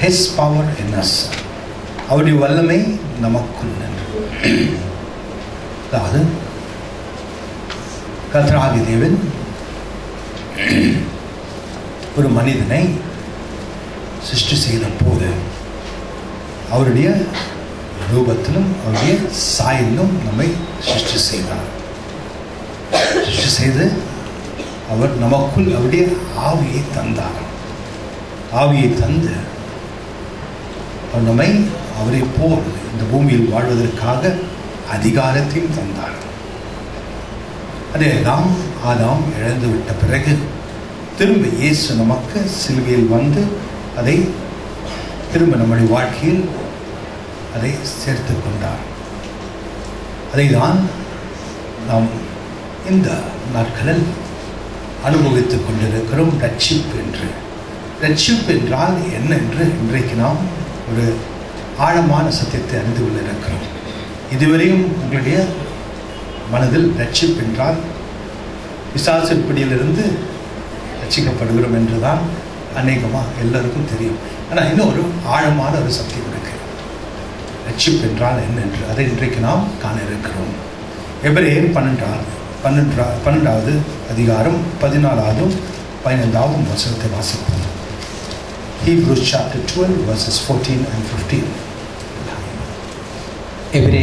his power in us அவருடைய வல்லமை நமக்குள் நின்று அதாவது கர்த்தராகிய தேவன் ஒரு மனிதனை சிருஷ்டி செய்த போது அவருடைய ரூபத்திலும் அவருடைய சாயலிலும் நம்மை சிருஷ்டி செய்தார் சிருஷ்டி செய்து அவர் நமக்குள் அவருடைய ஆவியை தந்தார் ஆவியை தந்து அவர் நம்மை அவரை போல் இந்த பூமியில் வாழ்வதற்காக அதிகாரத்தையும் தந்தார் அதே நாம் ஆதாம் இழந்து விட்ட பிறகு திரும்ப இயேசு நமக்கு சிலுவையில் வந்து அதை திரும்ப நம்முடைய வாழ்க்கையில் அதை சேர்த்து கொண்டார் அதை தான் நாம் இந்த நாட்களில் அனுபவித்துக் கொண்டிருக்கிறோம் ரட்சிப்பு என்று ரட்சிப்பு என்றால் என்ன என்று இன்றைக்கு நாம் ஒரு ஆழமான சத்தியத்தை அறிந்து கொள்ள இருக்கிறோம் இதுவரையும் உங்களுடைய மனதில் ரட்சிப்பு என்றால் விசாச பிடியிலிருந்து ரட்சிக்கப்படுகிறோம் என்றுதான் அநேகமாக எல்லாருக்கும் தெரியும் ஆனால் இன்னும் ஒரு ஆழமான ஒரு சத்தியம் இருக்கு ரட்சிப்பு என்றால் என்ன என்று அதை இன்றைக்கு நாம் காண இருக்கிறோம் எபிரேயர் பன்னெண்டாவது பன்னெண்டா பன்னெண்டாவது அதிகாரம் பதினாலாவதும் பதினைந்தாவது வசனத்தை வாசிப்போம் Hebrews chapter 12 verses 14 and 15 எபிரே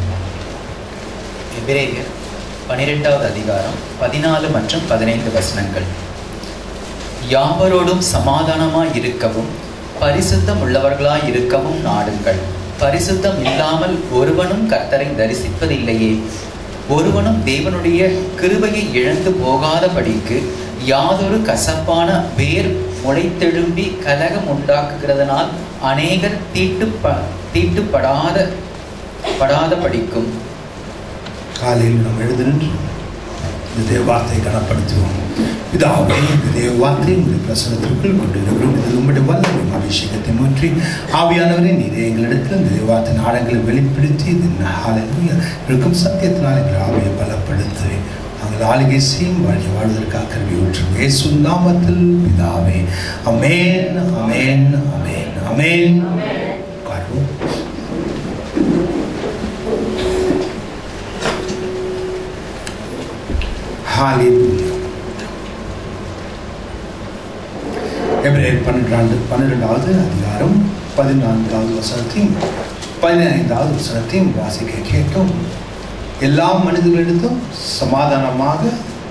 எபிரேயர் பனிரெண்டாவது அதிகாரம் பதினாலு மற்றும் பதினைந்து வசனங்கள் யாவரோடும் சமாதானமாய் இருக்கவும் பரிசுத்தம் உள்ளவர்களாய் இருக்கவும் நாடுங்கள் பரிசுத்தம் இல்லாமல் ஒருவனும் கர்த்தரை தரிசிப்பதில்லையே ஒருவனும் தேவனுடைய கிருபையை இழந்து போகாதபடிக்கு யாதொரு கசப்பான வேர் முளைத்தெழும்பி கலகம் உண்டாக்குகிறதனால் அநேகர் தீட்டுப்ப தீட்டுப்படாத படாத படிக்கும் காலையில் நாம் எழுந்து நின்று இந்த தேவார்த்தை கனப்படுத்துவோம் இதாகவே இந்த தேவார்த்தை உங்களுடைய பிரசனத்திற்குள் கொண்டு இருக்கிறோம் இது உங்களுடைய வல்லமை அபிஷேகத்தை ஊற்றி ஆவியானவரே நீரே எங்களிடத்தில் இந்த தேவார்த்தை நாடங்களை வெளிப்படுத்தி இந்த நாளில் இருக்கும் சத்தியத்தினால் எங்கள் ஆவியை பலப்படுத்து நாங்கள் ஆளுகை செய்யும் வாழ்க்கை வாழ்வதற்காக கருவி ஊற்றும் இயேசு நாமத்தில் பிதாவே அமேன் அமேன் அமேன் அமேன் உட்காருவோம் Hallelujah. எபிரேயர் பன்னிரெண்டு பன்னிரெண்டாவது அதிகாரம் பதினான்காவது வசனத்தையும் பதினைந்தாவது வசனத்தையும் வாசிக்க கேட்டோம் எல்லா மனிதர்களிடத்தும் சமாதானமாக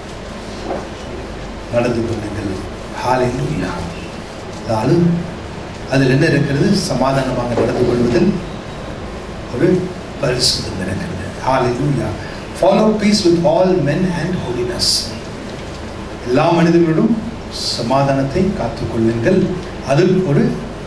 நடந்து கொள்ளுங்கள் ஹாலேலூயா அதாவது அதில் என்ன இருக்கிறது சமாதானமாக நடந்து கொள்வதில் ஒரு பரிசுத்தம் இருக்கிறது hallelujah follow peace with all men and holiness எல்லா மனிதர்களோடும் சமாதானத்தை காத்துக்கொள்ளுங்கள் அதில் ஒரு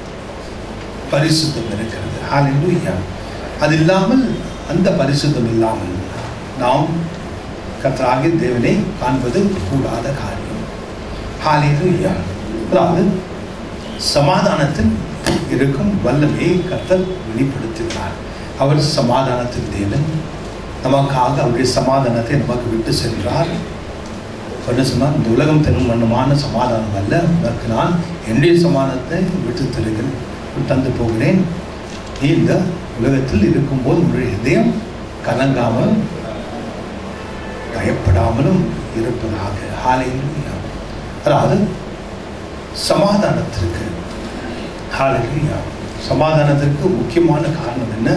பரிசுத்தம் இருக்கிறது ஹalleluya அது இல்லாமல் அந்த பரிசுத்தம் இல்லாமல் நாம் கர்த்தராகிய தேவனை காண்பது கூடாத காரியம் ஹalleluya அதாவது சமாதானத்தில் இருக்கும் வல்லமையை கர்த்தர் வெளிப்படுத்துகிறார் அவர் சமாதானத்தின் தேவன் நமக்காக அவருடைய சமாதானத்தை நமக்கு விட்டு சென்றார் என்ன சொன்னால் இந்த உலகம் தரும் வண்ணமான சமாதானம் அல்ல உனக்கு நான் என்னுடைய சமாதானத்தை விட்டு தருகிறேன் தந்து போகிறேன் நீ இந்த உலகத்தில் இருக்கும்போது உன்னுடைய இதயம் கலங்காமல் பயப்படாமலும் இருப்பதாக ஹாலையிலுயா அதாவது சமாதானத்திற்கு ஹாலையிலுயா சமாதானத்திற்கு முக்கியமான காரணம் என்ன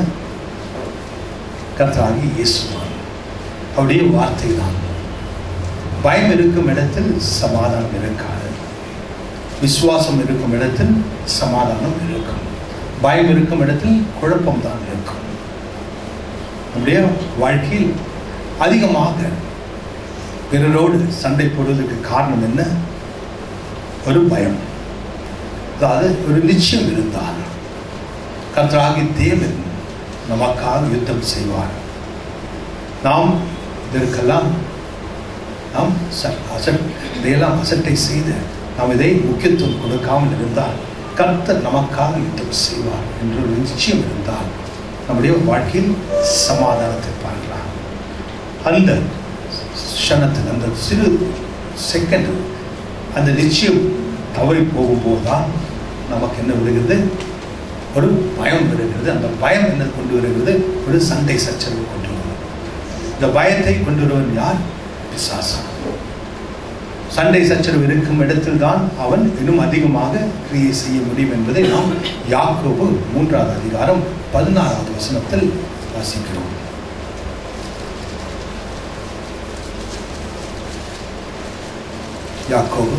கர்த்தராகி இயேசுதான் அவருடைய வார்த்தை தான் பயம் இருக்கும் இடத்தில் சமாதானம் இருக்காது விசுவாசம் இருக்கும் இடத்தில் சமாதானம் இருக்கும் பயம் இருக்கும் இடத்தில் குழப்பம் தான் இருக்கும் நம்முடைய வாழ்க்கையில் அதிகமாக பிறரோடு சண்டை போடுவதற்கு காரணம் என்ன ஒரு பயம் அதாவது ஒரு நிச்சயம் இருந்தால் கர்த்தராகி தேவன் நமக்காக யுத்தம் செய்வார் நாம் இதற்கெல்லாம் நாம் அசட் இதையெல்லாம் அசட்டை செய்து நாம் இதை முக்கியத்துவம் கொடுக்காமல் இருந்தால் கர்த்தர் நமக்காக யுத்தம் செய்வார் என்ற ஒரு நிச்சயம் இருந்தால் நம்முடைய வாழ்க்கையில் சமாதானத்தை பார்க்கலாம் அந்த க்ஷணத்தில் அந்த சிறு செகண்ட் அந்த நிச்சயம் தவறி போகும்போது தான் நமக்கு என்ன விடுகிறது ஒரு பயம் வருகிறது அந்த பயம் என்ன கொண்டு வருகிறது ஒரு சண்டை சச்சரவு கொண்டு வரும் இந்த பயத்தை கொண்டு வருவன் யார் பிசாசா சண்டை சச்சரவு இருக்கும் இடத்தில் தான் அவன் இன்னும் அதிகமாக கிரியை செய்ய முடியும் என்பதை நாம் யாக்கோபு மூன்றாவது அதிகாரம் பதினாறாவது வசனத்தில் வாசிக்கிறோம் யாக்கோபு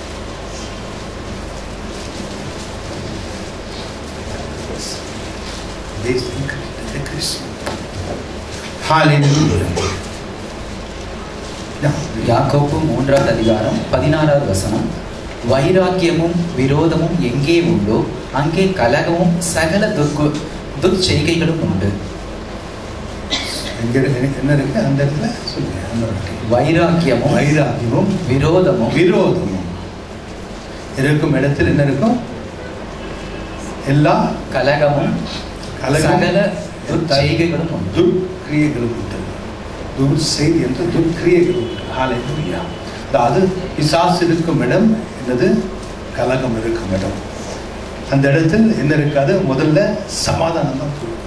Hallelujah. Yeah. யாக்கோப்பு மூன்றாவது அதிகாரம் பதினாறாவது வசனம் வைராக்கியமும் விரோதமும் எங்கே உண்டோ அங்கே கலகமும் சகல துர்கு துர்ச்செய்கைகளும் உண்டு எங்க இருக்கு- என்ன இருக்கு அந்த இடத்துல சொல்லுங்க அந்த வாட்டி. வைராக்கியமும் வைராகியமும் விரோதமும் விரோதமும் இருக்கும் இடத்தில் என்ன இருக்கும் எல்லா கலகமும் கலகமும் சகல துர்ச்செய்கைகளும் உண்டு துர்க்கிரியைகளும் உண்டு துர் செய்தி என்று துர்க்கிரியைகள் உண்டு ஹalleluya அதாவது பிசாசு இருக்கும் இடம் என்னது கலகம் இருக்கும் இடம் அந்த இடத்தில் என்ன இருக்காது முதல்ல சமாதானம் தான் போகும்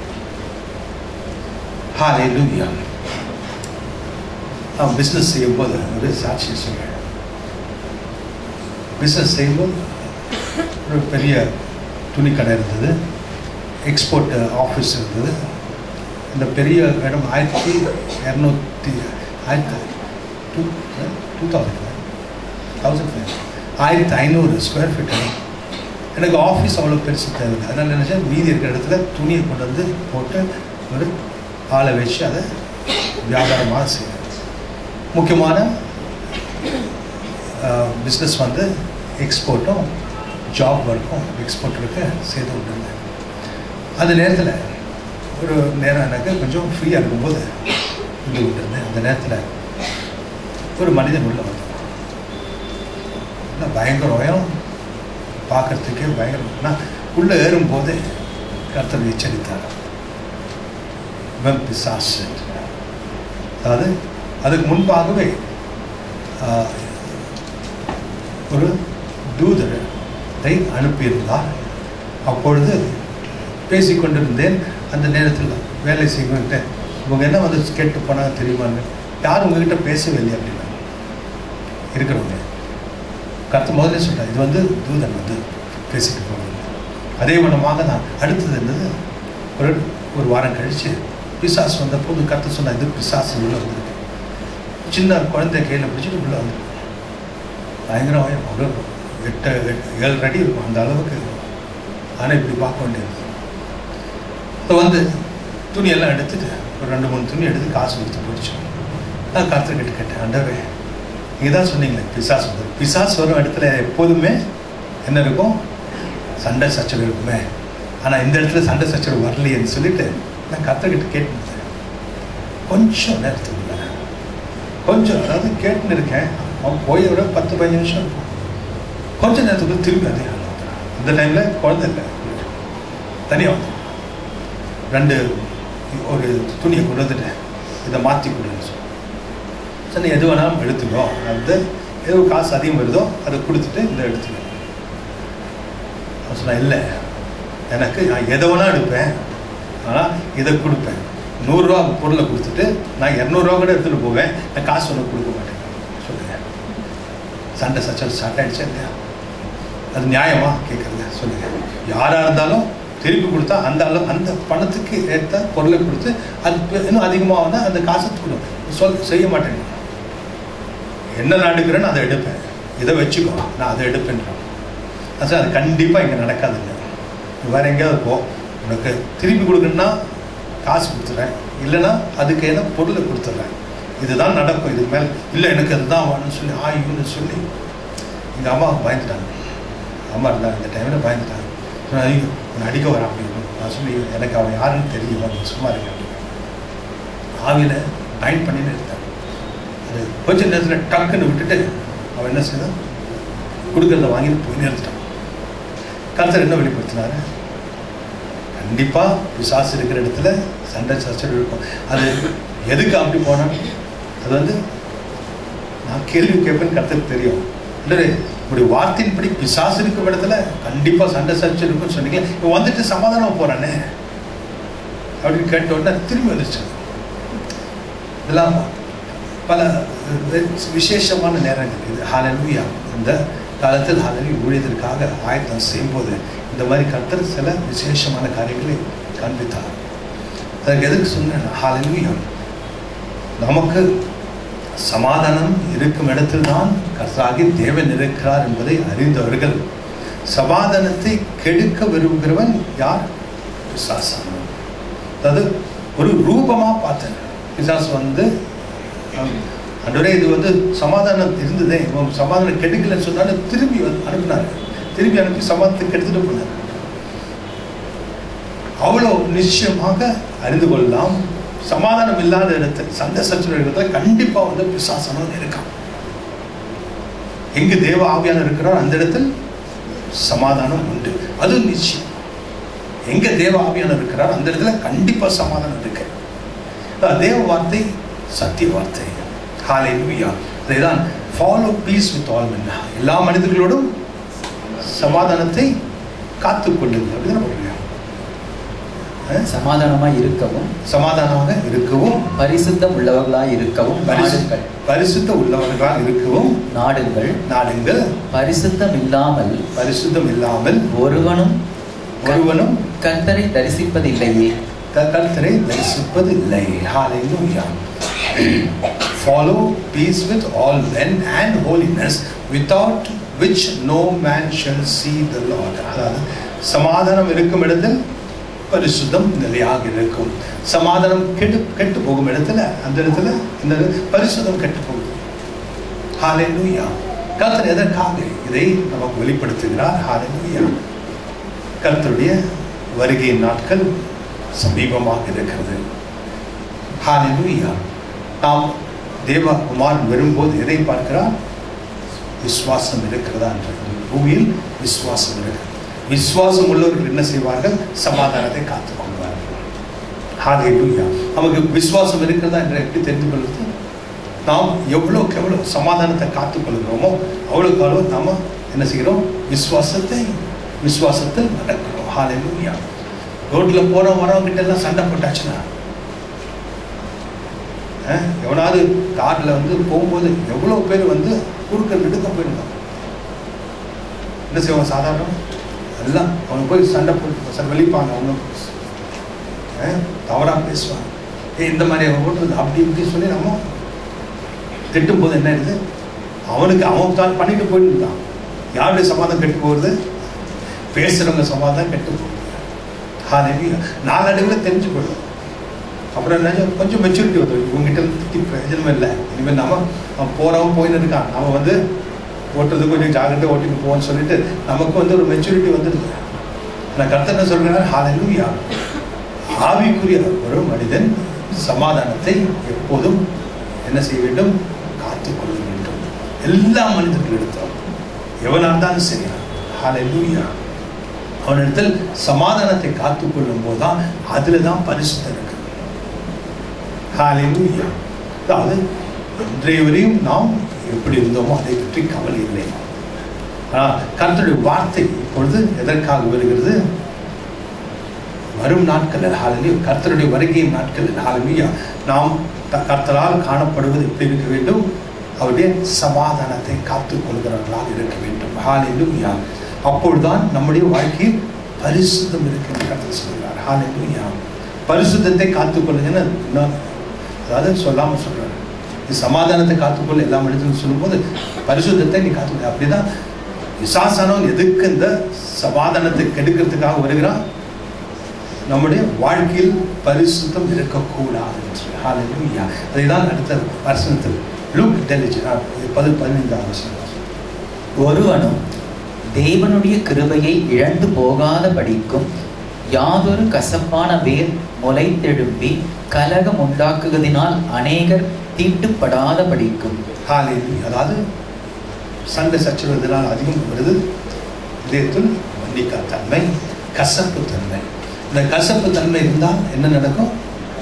ஹalleluya நான் பிஸ்னஸ் செய்யும்போது ஒரு சாட்சி சொல்கிறேன் பிஸ்னஸ் செய்யும்போது ஒரு பெரிய துணி கடை இருந்தது எக்ஸ்போர்ட் ஆஃபீஸ் இருந்தது இந்த பெரிய இடம் ஆயிரத்தி இரநூத்தி ஆயிரத்தி two two thousand five thousand five ஆயிரத்தி ஐநூறு ஸ்கொயர் ஃபீட் இடம் எனக்கு ஆஃபீஸ் அவ்வளோ பெருசு தேவையில்லை அதனால் நினச்சேன் மீதி இருக்கிற இடத்துல துணியை கொண்டு வந்து போட்டு ஒரு ஆளை வச்சு அதை வியாபாரமாக செய்வேன் முக்கியமான பிஸ்னஸ் வந்து எக்ஸ்போர்ட்டும் ஜாப் ஒர்க்கும் எக்ஸ்போர்ட்டருக்கு செய்து கொண்டிருந்தேன் அந்த நேரத்தில் ஒரு நேரம் எனக்கு கொஞ்சம் ஃப்ரீயாக இருக்கும்போது இருந்து கொண்டிருந்தேன் அந்த நேரத்தில் ஒரு மனிதன் உள்ள வந்தான் என்ன பயங்கர உயம் பார்க்கறதுக்கே பயங்கரம் ஆனால் உள்ளே ஏறும்போது கர்த்தர் எச்சரித்தார் இவன் பிசாசு அதாவது அதுக்கு முன்பாகவே ஆஹ், ஒரு தூதரை அனுப்பியிருந்தார் அப்பொழுது பேசிக்கொண்டிருந்தேன் அந்த நேரத்தில் வேலை செய்வேன்ட்டு இவங்க என்ன வந்து கேட்டு போனாங்க தெரியுமான்னு யாரும் உங்ககிட்ட பேசவே இல்லை அப்படின்னா இருக்கிறவங்க கருத்து முதல்ல சொல்கிறேன் இது வந்து தூதன் வந்து பேசிட்டு போனது அதே வண்ணமாக நான் அடுத்தது என்னது ஒரு ஒரு வாரம் கழித்து பிசாசு வந்த போது கருத்து சொன்ன இது பிசாசு உள்ள வந்திருக்கு சின்ன குழந்தை கையில் பிடிச்சிட்டு உள்ள வந்து பயங்கரம் ஒரு எட்டு எட்டு ஏழு அடி இருக்கும் அந்த அளவுக்கு ஆனால் இப்படி பார்க்க வேண்டியது இப்போ வந்து துணியெல்லாம் எடுத்துட்டு ஒரு ரெண்டு மூணு துணி எடுத்து காசு கொடுத்து பிடிச்சோம் நான் கருத்து கிட்ட கேட்டேன் ஆண்டவே நீங்கள் தான் சொன்னீங்களே பிசாஸ் வரும் பிசாஸ் வரும் இடத்துல எப்போதுமே என்ன இருக்கும் சண்டை சச்சரவு இருக்குமே ஆனால் இந்த இடத்துல சண்டை சச்சரவு வரலையேன்னு சொல்லிட்டு நான் கற்றுக்கிட்டு கேட்டுருந்தேன் கொஞ்சம் நேரத்துக்கு கொஞ்சம் அதாவது கேட்டுன்னு இருக்கேன் அவன் போய் விட பத்து பதினஞ்சு நிமிஷம் இருக்கும் கொஞ்ச நேரத்துக்குள்ள திரும்பி அதே ஆள் வந்துட்டான். இந்த டைமில் குழந்தை இல்லை தனியாக வந்து ரெண்டு ஒரு துணியை கொண்டு வந்துட்டேன் இதை மாற்றி கொடுன்னு சொல்லி சரி எது வேணாலும் எடுத்துக்கோ வந்து ஏதோ காசு அதிகம் வருதோ அதை கொடுத்துட்டு இந்த எடுத்துக்கோ அவன் சொன்னான் இல்லை எனக்கு நான் எதை வேணா எடுப்பேன் ஆனால் இதை கொடுப்பேன் நூறுரூவா பொருளை கொடுத்துட்டு நான் இரநூறுவா கூட எடுத்துகிட்டு போவேன் நான் காசு ஒன்று கொடுக்க மாட்டேன் சொல்லுங்க சண்டை சச்சல் ஸ்டார்ட் ஆயிடுச்சா இல்லையா அது நியாயமா கேட்குறது சொல்லுங்க யாராக இருந்தாலும் திருப்பி கொடுத்தா அந்த அளவு அந்த பணத்துக்கு ஏற்ற பொருளை கொடுத்து அது பெ- இன்னும் அதிகமாக வந்தால் அந்த காசு கொடு சொல் செய்ய மாட்டேன் என்ன நான் எடுக்கிறேன்னு அதை எடுப்பேன் இதை வச்சுக்கோ நான் அதை எடுப்பேன்றான் அது அது கண்டிப்பாக இங்கே நடக்காதுங்க நீ வேற எங்கேயாவது போ உனக்கு திருப்பி கொடுக்கணும்னா காசு கொடுத்துட்றேன் இல்லைன்னா அதுக்கு என்ன பொருளை கொடுத்துட்றேன் இதுதான் நடக்கும் இதுக்கு மேலே இல்லை எனக்கு அதுதான் வேணும்னு சொல்லி ஆயுன்னு சொல்லி எங்கள் அம்மா பயந்துட்டாங்க அம்மா இருந்தாங்க இந்த டைமில் பயந்துட்டாங்க நான் ஐயோ உன்னை அடிக்க வரான் அப்படின்னு நான் சொல்லி எனக்கு அவன் யாருன்னு தெரியல நீ சும்மா இருக்க அப்படின்னு ஆவியில் பைண்ட் பண்ணின்னு இருந்தாங்க அது கொஞ்ச நேரத்தில் டக்குன்னு விட்டுட்டு அவன் என்ன செய்தான் கொடுக்கறத வாங்கிட்டு போய் நிறுத்திட்டான் கருத்தர் என்ன வெளிப்படுத்தினாரு கண்டிப்பாக பிசாசு இருக்கிற இடத்துல சண்டை சச்சரவு இருக்கும் அது எதுக்கு அப்படி போனான் அது வந்து நான் கேள்வி கேட்பேன்னு கருத்துக்கு தெரியும் இல்லை இப்படி வார்த்தையின்படி பிசாசு இருக்கும் இடத்துல கண்டிப்பா சண்டை சர்ச்சை இருக்கும்னு சொன்னீங்க இப்போ வந்துட்டு சமாதானம் போறானே அப்படின்னு கேட்ட உடனே திரும்பி வந்துருச்சு இதெல்லாம் பல விசேஷமான நேரங்கள் இது ஹாலலுயா இந்த காலத்தில் ஹாலலி ஊழியத்திற்காக ஆயத்தம் செய்யும்போது இந்த மாதிரி கர்த்தர் சில விசேஷமான காரியங்களை காண்பித்தார் அதற்கு எதுக்கு சொன்னேன் ஹாலலுயா நமக்கு சமாதானம் இருக்கும் இடத்தில் தான் கர்த்தராகி தேவன் இருக்கிறார் என்பதை அறிந்தவர்கள் சமாதானத்தை கெடுக்க விரும்புகிறவன் யார் பிசாசானவன் அதாவது ஒரு ரூபமா பார்த்தேன் பிசாசு வந்து அன்றே இது வந்து சமாதானம் இருந்ததே இவன் சமாதானம் கெடுக்கலன்னு சொன்னாலும் திரும்பி வந்து அனுப்பினார் திரும்பி அனுப்பி சமாதானத்தை கெடுத்துட்டு போனார் அவ்வளோ நிச்சயமாக அறிந்து கொள்ளலாம் சமாதானம் இல்லாத இடத்தில் சண்டை சச்சரவு இடத்துல கண்டிப்பா வந்து பிசாசனம் இருக்கான் எங்கு தேவ ஆவியான இருக்கிறாரோ அந்த இடத்தில் சமாதானம் உண்டு அது நிச்சயம் எங்க தேவ ஆவியான இருக்கிறாரோ அந்த இடத்துல கண்டிப்பா சமாதானம் இருக்கு அதான் தேவ வார்த்தை சத்திய வார்த்தை ஹாலை லூயா அதைதான் follow peace with all men எல்லா மனிதர்களோடும் சமாதானத்தை காத்துக்கொள்ளுங்கள் அப்படின்னு போடுறேன் சமாதானமாய் இருக்கவும் சமாதானமாக இருக்கவும் பரிசுத்தம் உள்ளவர்களாய் இருக்கவும் நாடுங்கள் பரிசுத்த உள்ளவர்களாக இருக்கவும் நாடுங்கள் நாடுங்கள் பரிசுத்தம் இல்லாமல் பரிசுத்தம் இல்லாமல் ஒருவனும் ஒருவனும் கர்த்தரை தரிசிப்பதில்லையே க- கர்த்தரை தரிசிப்பது இல்லை ஹalleluya follow peace with all men and holiness without which no man shall see the lord அதாவது சமாதானம் இருக்கும் இடத்தில் பரிசுத்தம் நிலையாக இருக்கும் சமாதானம் கெட்டு கெட்டு போகும் இடத்துல அந்த இடத்துல இந்த பரிசுத்தம் கெட்டு போகுது ஹalleluya கர்த்தர் எதற்காக இதை நமக்கு வெளிப்படுத்துகிறார் ஹalleluya கர்த்தருடைய வருகை நாட்கள் சமீபமாக இருக்கிறது ஹalleluya நாம் தேவகுமாரன் வரும்போது எதை பார்க்கிறார் விசுவாசம் இருக்கிறதா என்று பூமியில் விசுவாசம் இருக்கிறது விசுவாசம் உள்ளவர்கள் என்ன செய்வார்கள் சமாதானத்தை காத்துக் கொள்வார்கள் ஹalleluya நமக்கு விசுவாசம் இருக்கிறதா என்று எப்படி தெரிந்து கொள்வது நாம் எவ்வளோக்கு எவ்வளோ சமாதானத்தை காத்துக் கொள்கிறோமோ அவ்வளோக்கு அவ்வளோ நாம என்ன செய்கிறோம் விசுவாசத்தை விசுவாசத்தில் நடக்கிறோம் ஹalleluya ரோட்ல போறோம் வரவங்க கிட்ட எல்லாம் சண்டை போட்டாச்சுன்னா அஹ், எவனாவது கார்ல வந்து போகும்போது எவ்வளோ பேர் வந்து குறுக்க நெடுக்க போயிருந்தாங்க என்ன செய்வாங்க சாதாரணம் எல்லாம் அவங்க போய் சண்டை போட்டு சார் வெளிப்பாங்க அவங்க அஹ், தவறா பேசுவாங்க ஏ இந்த மாதிரி அவன் போட்டு அப்படி இப்படி சொல்லி நம்ம திட்டும் போது என்ன ஆயிடுது அவனுக்கு அவன் தான் பண்ணிட்டு போயிட்டு இருந்தான் யாருடைய சமாதானம் கெட்டு போகுது பேசுறவங்க சமாதானம் கெட்டு போகுது ஹalleluya நாளடைவில் தெரிஞ்சு போயிடும் அப்புறம் என்ன கொஞ்சம் மெச்சூரிட்டி வந்துடும் இவங்ககிட்ட இருந்து திட்டி பிரயோஜனம் இல்லை இனிமேல் நாம அவன் போறவன் போயின்னு இருக்கான் நாம வந்து ஓட்டுறது கொஞ்சம் ஜாகிரதை ஓட்டிட்டு போவோம்னு சொல்லிட்டு நமக்கு வந்து ஒரு மெச்சூரிட்டி வந்துடுது நான் கருத்து என்ன சொல்றேன் ஹalleluya ஆவிக்குரிய ஒரு மனிதன் சமாதானத்தை எப்போதும் என்ன செய்ய வேண்டும் காத்துக்கொள்ள வேண்டும் எல்லா மனிதர்களிடத்தும் எவனா இருந்தாலும் சரி ஹalleluya அவனிடத்தில் சமாதானத்தை காத்துக்கொள்ளும் போதுதான் அதுல தான் பரிசுத்தம் இருக்கு ஹalleluya அதாவது இன்றைய வரையும் நாம் எப்படி இருந்தோமோ அதை பற்றி கவலை இல்லை ஆனால் கர்த்தருடைய வார்த்தை இப்பொழுது எதற்காக வருகிறது வரும் நாட்களில் ஹாலலியா கர்த்தருடைய வருகையின் நாட்களில் ஹாலலியா நாம் த- கர்த்தரால் காணப்படுவது எப்படி இருக்க வேண்டும் அவருடைய சமாதானத்தை காத்துக் கொள்கிறவர்களாக இருக்க வேண்டும் ஹாலலியா அப்பொழுதுதான் நம்முடைய வாழ்க்கையில் பரிசுத்தம் இருக்கு என்று கர்த்தர் சொல்கிறார் ஹாலலியா பரிசுத்தத்தை காத்துக்கொள்ளுங்கன்னு நான் அதாவது சொல்லாம சொல்றாரு நீ சமாதானத்தை காத்துக்கொள்ள எல்லா மனிதனும் சொல்லும்போது பரிசுத்தத்தை நீ காத்துக்கொள்ள அப்படிதான் விசாசனம் எதுக்கு இந்த சமாதானத்தை கெடுக்கிறதுக்காக வருகிறான் நம்முடைய வாழ்க்கையில் பரிசுத்தம் இருக்கக்கூடாது என்று ஹalleluya அதை தான் அடுத்த வசனத்தில் லூக் டெலிஜன் பதி பதினைந்தாவது வசனம் ஒருவனும் தேவனுடைய கிருபையை இழந்து போகாத படிக்கும் யாதொரு கசப்பான வேர் முளைத்தெழும்பி கலகம் உண்டாக்குவதினால் அநேகர் தீட்டுப்படாத படிக்கும் ஹalleluya அதாவது சண்டை சச்சரவு இதனால் அதிகம் வருது இதயத்தில் மன்னிக்கா தன்மை கசப்பு தன்மை இந்த கசப்பு தன்மை இருந்தால் என்ன நடக்கும்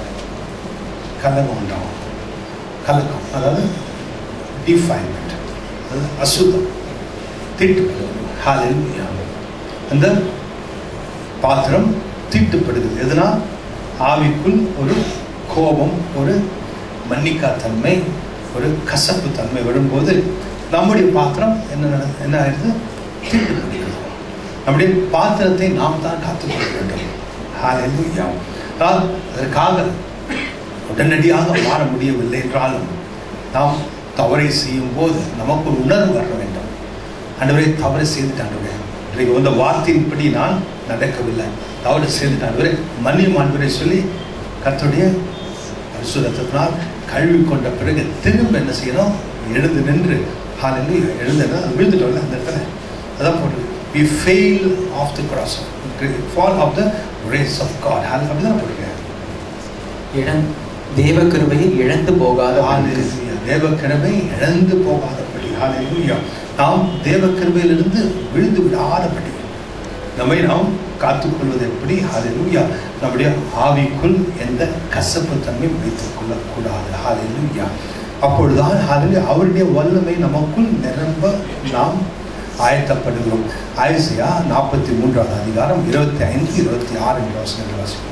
கலகம் உண்டாகும் கலக்கம் அதாவது டிஃபைன்மெண்ட் அதாவது அசுத்தம் தீட்டுப்படுவது ஹalleluya அந்த பாத்திரம் தீட்டுப்படுது எதனால் ஆவிக்குள் ஒரு கோபம் ஒரு மன்னிக்கா தன்மை ஒரு கசப்பு தன்மை வரும்போது நம்முடைய பாத்திரம் என்ன நட- என்ன ஆயிடுது தீட்டுப்படுகிறது நம்முடைய பாத்திரத்தை நாம் தான் காத்துக்கொள்ள வேண்டும் ஹalleluya அதாவது அதற்காக உடனடியாக மாற முடியவில்லை என்றாலும் நாம் தவறை செய்யும் போது நமக்கு ஒரு உணர்வு வர வேண்டும் ஆண்டவரே தவறு செய்துட்டான் இன்றைக்கு வந்த வார்த்தையின்படி நான் நடக்கவில்லை தவறு செய்துட்டான் ஆண்டவரே மன்னியும் ஆண்டவரை சொல்லி கர்த்தருடைய பரிசுரத்தினால் கழுவி கொண்ட பிறகு திரும்ப என்ன செய்யணும் எழுந்து நின்று ஹாலில் எழுந்து அது விழுந்துட்டோம்ல அந்த இடத்துல அதான் போட்டு we fail off the cross fall of the grace of God ஹால் அப்படிதான் போட்டுருக்கேன் இழந் தேவ கிருபையை இழந்து போகாத ஹalleluya தேவ கிருபை இழந்து போகாதபடி ஹalleluya நாம் தேவ கிருபையிலிருந்து விழுந்து விடாதபடி நம்மை நாம் காத்துக்கொள்வது எப்படி ஹalleluya நம்முடைய ஆவிக்குள் எந்த கசப்பு தன்மை வைத்துக் கொள்ளக்கூடாது ஹalleluya அப்பொழுதுதான் ஹalleluya அவருடைய வல்லமை நமக்குள் நிரம்ப நாம் ஆயத்தப்படுகிறோம் ஆயிசியா நாற்பத்தி மூன்றாவது அதிகாரம் இருபத்தி ஐந்து இருபத்தி ஆறு என்ற வசனங்கள் வாசிக்கிறோம்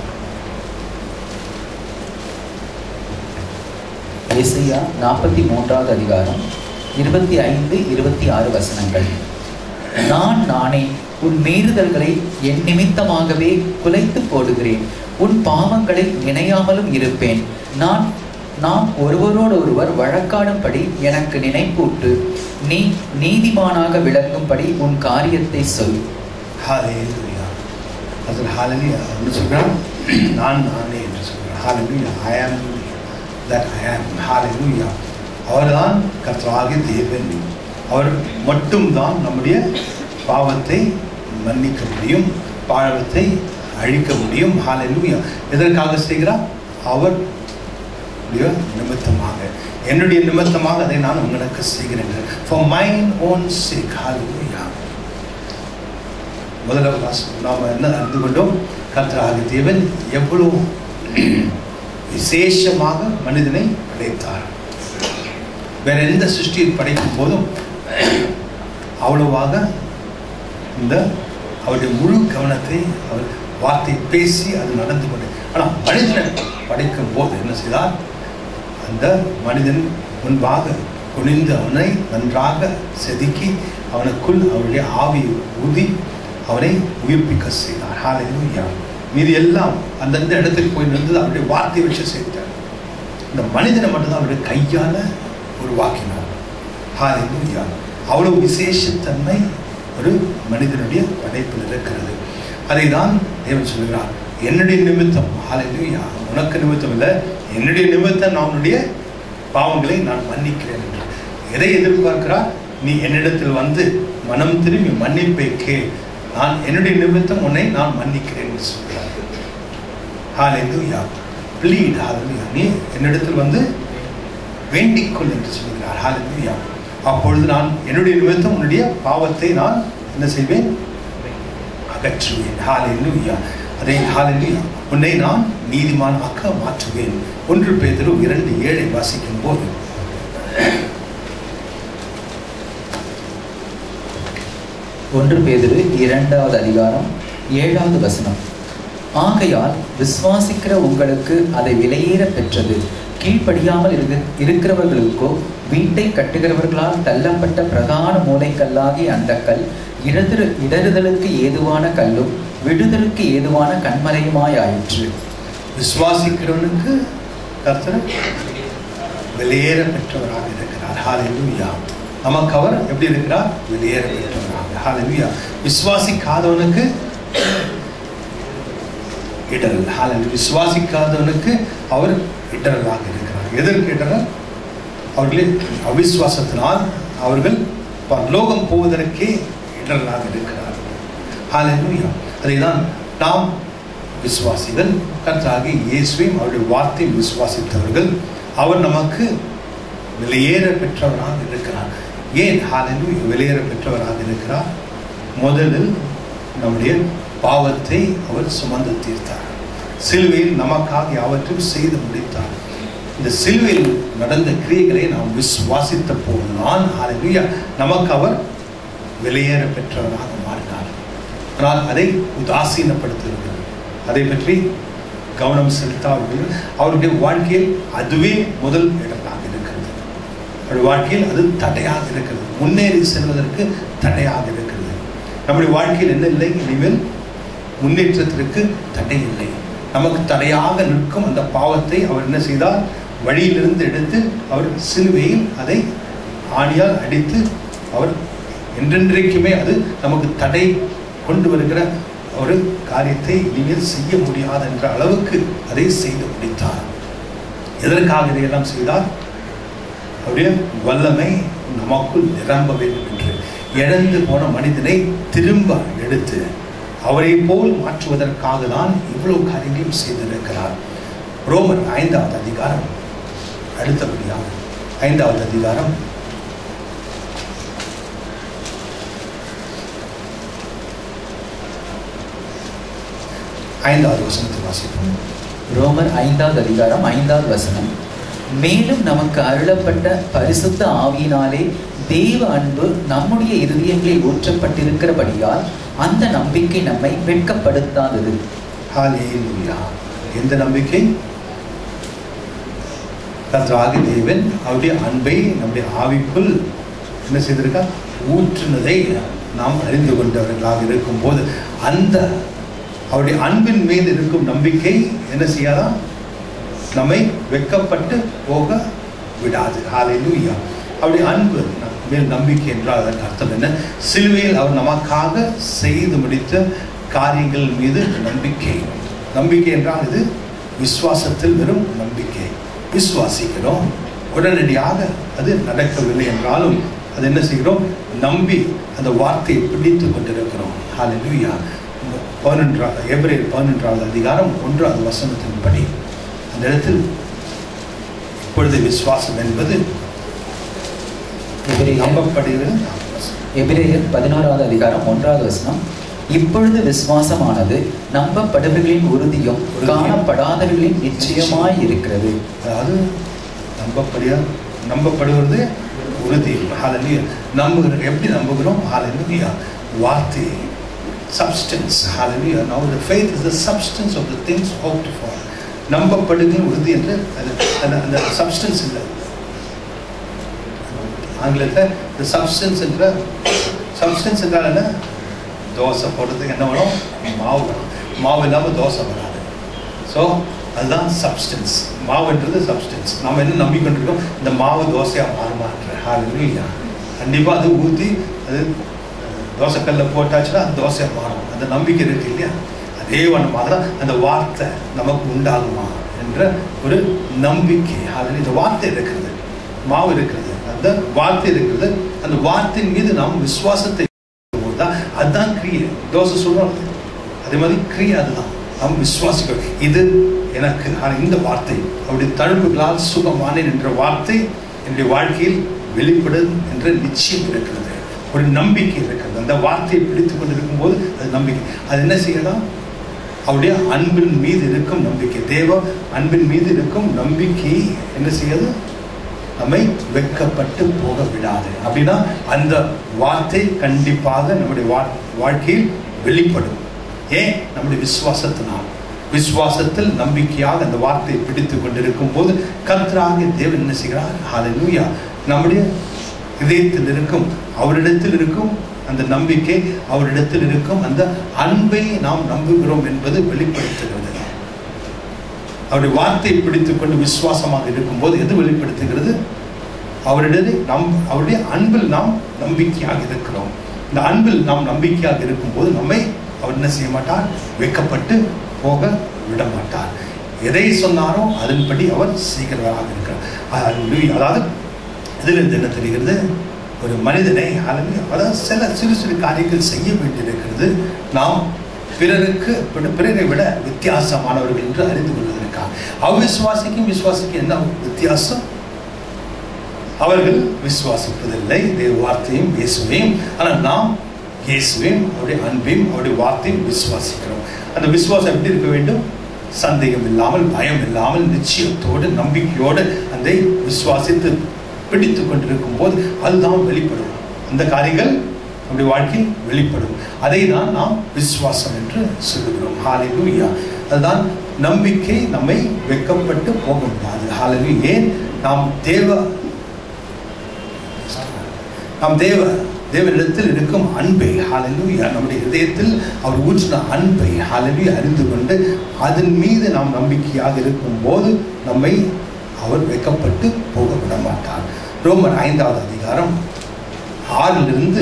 ஏசையா நாற்பத்தி மூன்றாவது அதிகாரம் இருபத்தி ஐந்து இருபத்தி ஆறு வசனங்கள் நான் நானே உன் மீறுதல்களை என் நிமித்தமாகவே குலைத்து போடுகிறேன் உன் பாவங்களை நினையாமலும் இருப்பேன் நான் நாம் ஒருவரோடு ஒருவர் வழக்காடும்படி எனக்கு நினைப்பூட்டு நீ நீதிமானாக விளங்கும்படி உன் காரியத்தை சொல் ஹalleluya அதில் ஹalleluya என்று சொல்கிறான் நான் நானே என்று சொல்கிறான் ஹalleluya ஐ ஆம் தட் ஐ ஆம் ஹalleluya அவர்தான் கர்த்தராகிய தேவன் அவர் மட்டும்தான் நம்முடைய பாவத்தை மன்னிக்க முடியும் பாவத்தை அழிக்க முடியும் ஹalleluya எதற்காக செய்கிறார் அவர் உடைய நிமித்தமாக என்னுடைய நிமித்தமாக அதை நான் உங்களுக்கு செய்கிறேன் ஃபார் மைன் ஓன் சேக் ஹalleluya முதல்ல வாசம் நாம் என்ன அறிந்து கொண்டோம் கர்த்தராகிய தேவன் எவ்வளவு விசேஷமாக மனிதனை படைத்தார் வேற எந்த சிருஷ்டியை படைக்கும் போதும் அவ்வளவாக இந்த அவருடைய முழு கவனத்தை அவர் வார்த்தை பேசி அது நடந்து கொண்டு ஆனால் மனிதனை படைக்கும் போது என்ன செய்தார் அந்த மனிதன் முன்பாக குனிந்து அவனை நன்றாக செதுக்கி அவனுக்குள் அவருடைய ஆவியை ஊதி அவனை உயிர்ப்பிக்க செய்தார் ஹalleluya மீதி எல்லாம் அந்தந்த இடத்துக்கு போய் நின்று அவருடைய வார்த்தை வச்சு செய்தார் இந்த மனிதனை மட்டும்தான் அவருடைய கையால உருவாக்கினார் ஹalleluya அவ்வளவு விசேஷத்தன்மை ஒரு மனிதனுடைய படைப்பில் இருக்கிறது அதை தான் தேவன் சொல்கிறார் என்னுடைய நிமித்தம் ஹalleluya உனக்கு நிமித்தம் இல்லை என்னுடைய நிமித்தம் நான் உன்னுடைய பாவங்களை நான் மன்னிக்கிறேன் என்று எதை எதிர்பார்க்கிறார் நீ என்னிடத்தில் வந்து மனம் திரும்பி மன்னிப்பை கேள் நான் என்னுடைய நிமித்தம் உன்னை நான் மன்னிக்கிறேன் என்று சொல்கிறார் ஹalleluya ப்ளீட் ஹalleluya நீ என்னிடத்தில் வந்து வேண்டிக்கொள் என்று சொல்கிறார் ஹalleluya அப்பொழுது நான் என்னுடைய நிமித்தம் உன்னுடைய பாவத்தை நான் என்ன செய்வேன் அகற்றுவேன் ஹalleluya அதை ஹalleluya உன்னை நான் நீதிமானாக்க மாற்றுவேன் ஒன்று பேதரு இரண்டு ஏழை வாசிக்கும் போது ஒன்று பேதுரு இரண்டாவது அதிகாரம் ஏழாவது வசனம் ஆகையால் விசுவாசிக்கிற உங்களுக்கு அதை விலையேற பெற்றது கீழ்ப்படியாமல் இருக்கு இருக்கிறவர்களுக்கோ வீட்டை கட்டுகிறவர்களால் தள்ளப்பட்ட பிரதான மூளைக்கல்லாகிய அந்த கல் இடறு இடறுதலுக்கு ஏதுவான கல்லும் விடுதலுக்கு ஏதுவான கண்மலையுமாயாயிற்று விசுவாசிக்கிறவனுக்கு கர்த்தர் வெளியேற பெற்றவராக இருக்கிறார் ஹalleluya நமக்கு அவர் எப்படி இருக்கிறார் வெளியேற பெற்றவராக ஹalleluya விசுவாசிக்காதவனுக்கு இடரல் ஹalleluya விசுவாசிக்காதவனுக்கு அவர் இடரலாக இருக்கிறார் எதற்கு இடரல் அவர்களே அவிசுவாசத்தினால் அவர்கள் பரலோகம் போவதற்கே இடரலாக இருக்கிறார் ஹalleluya அதை தான் நாம் விசுவாசிகள் கர்த்தராகி இயேசுவையும் அவருடைய வார்த்தை விசுவாசித்தவர்கள் அவர் நமக்கு வெளியேற பெற்றவராக இருக்கிறார் ஏன் ஹalleluya வெளியேற பெற்றவராக இருக்கிறார் முதலில் நம்முடைய பாவத்தை அவர் சுமந்து தீர்த்தார் சிலுவையில் நமக்காக யாவற்றையும் செய்து முடித்தார் இந்த சிலுவையில் நடந்த கிரியைகளை நாம் விசுவாசித்த போதுதான் ஹalleluya நமக்கு அவர் வெளியேற பெற்றவராக மாறினார் ஆனால் அதை உதாசீனப்படுத்துகிறது அதை பற்றி கவனம் செலுத்தாமல் அவருடைய வாழ்க்கையில் அதுவே முதல் இடமாக இருக்கிறது அவருடைய வாழ்க்கையில் அது தடையாக இருக்கிறது முன்னேறி செல்வதற்கு தடையாக இருக்கிறது நம்முடைய வாழ்க்கையில் என்ன இல்லை இனிமேல் முன்னேற்றத்திற்கு தடை இல்லை நமக்கு தடையாக நிற்கும் அந்த பாவத்தை அவர் என்ன செய்தார் வழியிலிருந்து எடுத்து அவர் சிலுவையில் அதை ஆணியால் அடித்து அவர் என்றென்றைக்குமே அது நமக்கு தடை கொண்டு வருகிற ஒரு காரியத்தை இனிமேல் செய்ய முடியாது என்ற அளவுக்கு அதை செய்து முடித்தார் எதற்காக இதையெல்லாம் செய்தார் அவருடைய வல்லமை நமக்குள் நிரம்ப வேண்டும் என்று இழந்து போன மனிதனை திரும்ப எடுத்து அவரை போல் மாற்றுவதற்காக தான் இவ்வளவு காரியங்களையும் செய்திருக்கிறார் ரோமர் ஐந்தாவது அதிகாரம் அடுத்தபடியாக ஐந்தாவது அதிகாரம் ஐந்தாவது வசனத்தை வாசிப்போம் ரோமர் ஐந்தாவது அதிகாரம் ஐந்தாவது வசனம் மேலும் நமக்கு அருளப்பட்ட பரிசுத்த ஆவியினாலே தேவ அன்பு நம்முடைய இருதயங்களில் ஊற்றப்பட்டிருக்கிறபடியால் அந்த நம்பிக்கை நம்மை வெட்கப்படுத்தாதது ஹalleluya எந்த நம்பிக்கை கர்த்தராகிய தேவன் அவருடைய அன்பை நம்முடைய ஆவிக்குள் என்ன செய்திருக்கா ஊற்றுனதை நாம் அறிந்து கொண்டவர்களாக இருக்கும்போது அந்த அவருடைய அன்பின் மீது இருக்கும் நம்பிக்கை என்ன செய்யாதான் நம்மை வெட்கப்பட்டு போக விடாது ஹalleluya அவருடைய அன்பு நம் மேல் நம்பிக்கை என்றால் அதற்கு அர்த்தம் என்ன சிலுவையில் அவர் நமக்காக செய்து முடித்த காரியங்கள் மீது நம்பிக்கை நம்பிக்கை என்றால் இது விசுவாசத்தில் வெறும் நம்பிக்கை விசுவாசிக்கிறோம் உடனடியாக அது நடக்கவில்லை என்றாலும் அது என்ன செய்கிறோம் நம்பி அந்த வார்த்தையை பிடித்து கொண்டிருக்கிறோம் ஹalleluya பதினொன்றாவது எபிரேயர் பதினொன்றாவது அதிகாரம் ஒன்றாவது வசனத்தின்படி அந்த இடத்தில் இப்பொழுது விசுவாசம் என்பது எபிரேயர் நம்பப்படுகிறது எபிரேயர் பதினோராவது அதிகாரம் ஒன்றாவது வசனம் இப்பொழுது விசுவாசமானது நம்பப்படுபவர்களின் உறுதியும் உறுதியும் காணப்படாதவர்களின் நிச்சயமாய் இருக்கிறது அதாவது நம்பப்படியா நம்பப்படுவது உறுதி ஹalleluya நம்புகிற எப்படி நம்புகிறோம் ஹalleluya வார்த்தை substance hallelujah now the faith is the substance of the things hoped for நம்பப்படுகிற உறுதி என்று அது அந்த அந்த சப்ஸ்டன்ஸ் இல்லை ஆங்கிலத்தில் இந்த சப்ஸ்டன்ஸ் என்ற சப்ஸ்டன்ஸ் என்றால் என்ன தோசை போடுறதுக்கு என்ன வேணும் மாவு வேணும் மாவு இல்லாமல் தோசை வராது ஸோ அதுதான் சப்ஸ்டன்ஸ் மாவுன்றது சப்ஸ்டன்ஸ் நம்ம என்ன நம்பிக்கொண்டிருக்கோம் இந்த மாவு தோசையாக மாறுமான்ற ஹalleluya கண்டிப்பாக அது ஊற்றி அது தோசைக்கல்ல போட்டாச்சுன்னா அது தோசையாக மாறும் அந்த நம்பிக்கை இருக்கு இல்லையா அதே ஒன்று மாதிரி அந்த வார்த்தை நமக்கு உண்டாகுமா என்ற ஒரு நம்பிக்கை அதில் இந்த வார்த்தை இருக்கிறது மாவு இருக்கிறது அந்த வார்த்தை இருக்கிறது அந்த வார்த்தையின் மீது நாம் விசுவாசத்தை தான் அதுதான் கிரியை தோசை சொல்றோம் அதே மாதிரி கிரியை அதுதான் நாம் விசுவாசிக்கிறோம் இது எனக்கு ஆனால் இந்த வார்த்தை அவருடைய தழும்புகளால் சுகமானேன் என்ற வார்த்தை என்னுடைய வாழ்க்கையில் வெளிப்படும் என்ற நிச்சயம் இருக்கிறது ஒரு நம்பிக்கை இருக்கிறது அந்த வார்த்தையை பிடித்துக் கொண்டிருக்கும் போது அது நம்பிக்கை அது என்ன செய்யலாம் அவருடைய அன்பின் மீது இருக்கும் நம்பிக்கை தேவ அன்பின் மீது இருக்கும் நம்பிக்கை என்ன செய்யாது நம்மை வெட்கப்பட்டு போக விடாது அப்படின்னா அந்த வார்த்தை கண்டிப்பாக நம்முடைய வா வாழ்க்கையில் வெளிப்படும் ஏன் நம்முடைய விசுவாசத்தினால் விசுவாசத்தில் நம்பிக்கையாக அந்த வார்த்தையை பிடித்து கொண்டிருக்கும் போது கர்த்தராகிய தேவன் என்ன செய்கிறார் ஹalleluya நம்முடைய இதயத்தில் இருக்கும் அவரிடத்தில் இருக்கும் அந்த நம்பிக்கை அவரிடத்தில் இருக்கும் அந்த அன்பை நாம் நம்புகிறோம் என்பது வெளிப்படுத்துகிறது அவருடைய வார்த்தையை பிடித்துக் கொண்டு விசுவாசமாக இருக்கும்போது எது வெளிப்படுத்துகிறது அவருடைய நம் அவருடைய அன்பில் நாம் நம்பிக்கையாக இருக்கிறோம் இந்த அன்பில் நாம் நம்பிக்கையாக இருக்கும்போது நம்மை அவர் என்ன செய்ய மாட்டார் வெக்கப்பட்டு போக விட மாட்டார் எதை சொன்னாரோ அதன்படி அவர் செய்கிறவராக இருக்கிறார் அஹ் அதாவது இதிலிருந்து என்ன தெரிகிறது ஒரு மனிதனை அளவு அதாவது சில சிறு சிறு காரியங்கள் செய்ய வேண்டியிருக்கிறது நாம் பிறருக்கு பிறரை விட வித்தியாசமானவர்கள் என்று அறிந்து கொள்வதற்காக அவ்விசுவாசிக்கும் விசுவாசிக்கும் என்ன வித்தியாசம் அவர்கள் விசுவாசிப்பதில்லை தேவ வார்த்தையும் இயேசுவையும் ஆனால் நாம் இயேசுவையும் அவருடைய அன்பையும் அவருடைய வார்த்தையும் விசுவாசிக்கிறோம் அந்த விசுவாசம் எப்படி இருக்க வேண்டும் சந்தேகம் இல்லாமல் பயம் இல்லாமல் நிச்சயத்தோடு நம்பிக்கையோடு அந்த விசுவாசித்து பிடித்து கொண்டிருக்கும் போது அதுதான் வெளிப்படும் அந்த காரியங்கள் நம்முடைய வாழ்க்கையில் வெளிப்படும் அதை தான் நாம் விசுவாசம் என்று சொல்லுகிறோம் ஹalleluya அதுதான் நம்பிக்கை நம்மை வெக்கப்பட்டு போக முடியாது ஹalleluya ஏன் நாம் தேவ நாம் தேவ தேவனிடத்தில் இருக்கும் அன்பை ஹalleluya நம்முடைய இதயத்தில் அவர் ஊற்றின அன்பை ஹalleluya அறிந்து கொண்டு அதன் மீது நாம் நம்பிக்கையாக இருக்கும் போது நம்மை அவர் வெக்கப்பட்டு போக விட மாட்டார் ரோமர் ஐந்தாவது அதிகாரம் ஆறிலிருந்து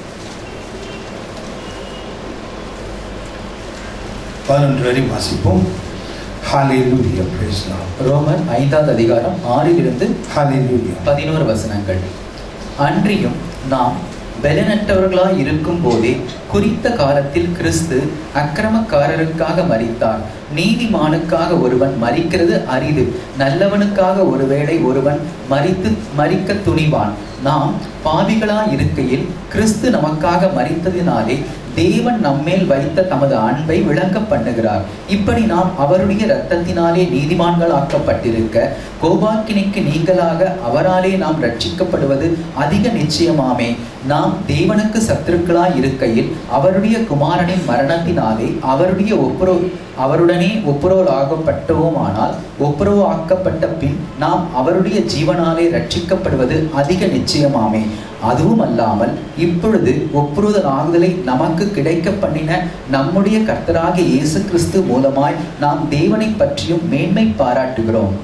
பதினொன்று வரை வாசிப்போம் ஹalleluya praise the Lord ரோமர் ஐந்தாவது அதிகாரம் ஆறிலிருந்து ஹalleluya பதினோரு வசனங்கள் அன்றியும் நாம் பலனற்றவர்களாய் இருக்கும் போதே குறித்த காலத்தில் கிறிஸ்து அக்கிரமக்காரருக்காக மரித்தார் நீதிமானுக்காக ஒருவன் மரிக்கிறது அரிது நல்லவனுக்காக ஒருவேளை ஒருவன் மரித்து மரிக்க துணிவான் நாம் பாவிகளாய் இருக்கையில் கிறிஸ்து நமக்காக மரித்ததினாலே தேவன் நம்மேல் வைத்த தமது அன்பை விளங்க பண்ணுகிறார் இப்படி நாம் அவருடைய இரத்தத்தினாலே நீதிமான்கள் ஆக்கப்பட்டிருக்க கோபாக்கினிக்கு நீங்களாக அவராலே நாம் ரட்சிக்கப்படுவது அதிக நிச்சயமாமே நாம் தேவனுக்கு சத்துருக்களாய் இருக்கையில் அவருடைய குமாரனின் மரணத்தினாலே அவருடைய ஒப்புரோ அவருடனே ஒப்புரவாகப்பட்டோமானால் ஒப்புரவாக்கப்பட்ட பின் நாம் அவருடைய ஜீவனாலே ரட்சிக்கப்படுவது அதிக நிச்சயமாமே அதுவும் அல்லாமல் இப்பொழுது ஒப்புறுதல் ஆகுதலை நமக்கு கிடைக்க பண்ணின நம்முடைய கர்த்தராகிய இயேசு கிறிஸ்து மூலமாய் நாம் தேவனை பற்றியும் மேன்மை பாராட்டுகிறோம்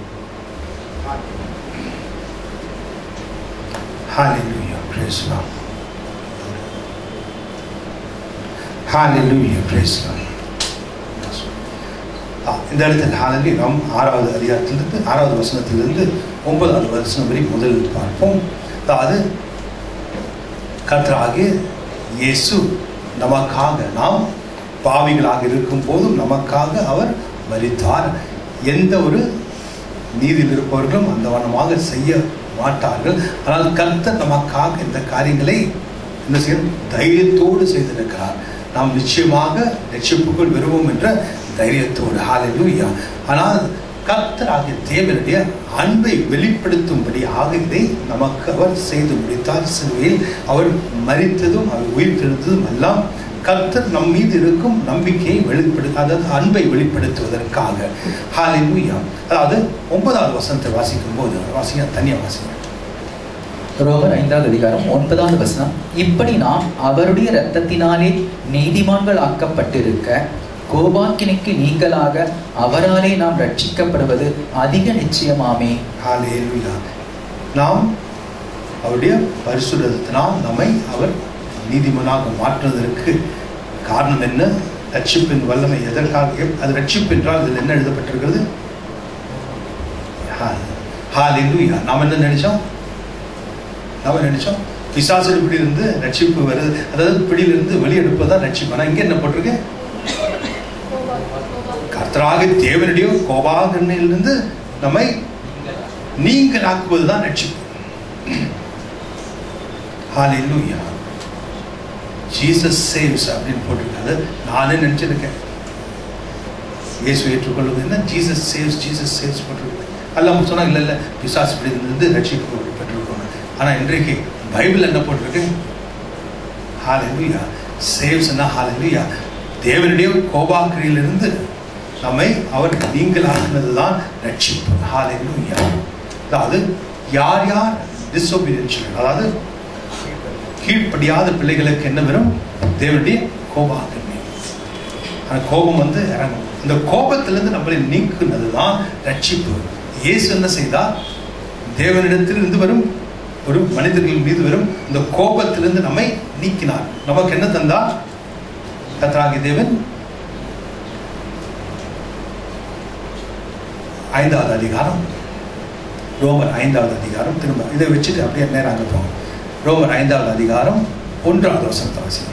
Hallelujah. Praise the Lord. Hallelujah. Praise the Lord. ஆ, இந்த இடத்தில் ஹாலலி நாம் ஆறாவது அதிகாரத்திலிருந்து ஆறாவது வசனத்திலிருந்து ஒன்பதாவது வசனம் வரை முதலில் பார்ப்போம் அதாவது கர்த்தராகிய இயேசு நமக்காக நாம் பாவிகளாக இருக்கும் போதும் நமக்காக அவர் மரித்தார் எந்த ஒரு நீதியில் இருப்பவர்களும் அந்த வண்ணமாக செய்ய மாட்டார்கள் ஆனால் கர்த்தர் நமக்காக இந்த காரியங்களை என்ன செய்யும் தைரியத்தோடு செய்திருக்கிறார் நாம் நிச்சயமாக ரட்சிப்புக்குள் வருவோம் என்ற தைரியத்தோடு ஹalleluya ஆனால் கர்த்தராகிய தேவனுடைய அன்பை வெளிப்படுத்தும்படியாக இதை நமக்கு அவர் செய்து முடித்தார் சிலுவையில் அவர் மரித்ததும் அவர் உயிர்த்தெழுந்ததும் எல்லாம் கர்த்தர் நம் மீது இருக்கும் நம்பிக்கையை வெளிப்படு அதாவது அன்பை வெளிப்படுத்துவதற்காக ஹalleluya அதாவது ஒன்பதாவது வசனத்தை வாசிக்கும் போது வாசிங்க தனியாக வாசிங்க ரோமர் ஐந்தாவது அதிகாரம் ஒன்பதாவது வசனம் இப்படி நாம் அவருடைய இரத்தத்தினாலே நீதிமான்கள் ஆக்கப்பட்டிருக்க கோபாக்கினைக்கு நீங்களாக அவராலே நாம் ரட்சிக்கப்படுவது அதிக நிச்சயமாமே ஹalleluya நாம் அவருடைய பரிசுத்தத்தினால் நம்மை அவர் நீதிமனாக மாற்றுவதற்கு காரணம் என்ன ரட்சிப்பின் வல்லமை எதற்காக அது ரட்சிப்பு என்றால் இதில் என்ன எழுதப்பட்டிருக்கிறது ஹalleluya நாம் என்ன நினைச்சோம் நாம நினைச்சோம் பிசாசு பிடியிலிருந்து ரட்சிப்பு வருது அதாவது பிடியிலிருந்து வெளியெடுப்பது தான் ரட்சிப்பு ஆனால் இங்கே என்ன போட்டிருக்கு கர்த்தராக தேவனுடைய கோபாகரணிலிருந்து நம்மை நீங்களாக்குவது தான் ரட்சிப்பு ஹalleluya ஜீசஸ் சேவ்ஸ் அப்படின்னு போட்டிருக்காது நானே நினைச்சிருக்கேன் இயேசு ஏற்றுக்கொள்வது என்ன ஜீசஸ் சேவ்ஸ் ஜீசஸ் சேவ்ஸ் போட்டிருக்கு எல்லாம் சொன்னா இல்லை இல்லை பிசாசு பிடியிலிருந்து ரட்சிப்பு பெற்றிருக்கோம் ஆனால் இன்றைக்கு பைபிள் என்ன போட்டிருக்கு ஹalleluya சேவ்ஸ்னா ஹalleluya தேவனுடைய கோபாக்கிரியிலிருந்து நம்மை அவர் நீங்களாக்குனது தான் ரட்சிப்பு ஹalleluya அதாவது யார் யார் டிசோபீடியன்ஸ் அதாவது கீழ்ப்படியாத பிள்ளைகளுக்கு என்ன வரும் தேவனுடைய கோபாக்கினி அந்த கோபம் வந்து இறங்கும் இந்த கோபத்திலிருந்து நம்மளை நீக்குனது தான் ரட்சிப்பு இயேசு என்ன செய்தார் தேவனிடத்திலிருந்து வரும் ஒரு மனிதர்கள் மீது வரும் இந்த கோபத்திலிருந்து நம்மை நீக்கினார் நமக்கு என்ன தந்தார் கத்ராகி தேவன் ஐந்தாவது அதிகாரம் ரோமர் ஐந்தாவது அதிகாரம் திரும்ப இதை வச்சுட்டு அப்படியே நேரம் அங்கே போகும் ரோமர் ஐந்தாவது அதிகாரம் ஒன்றாவது வசனத்தை வாசிக்கும்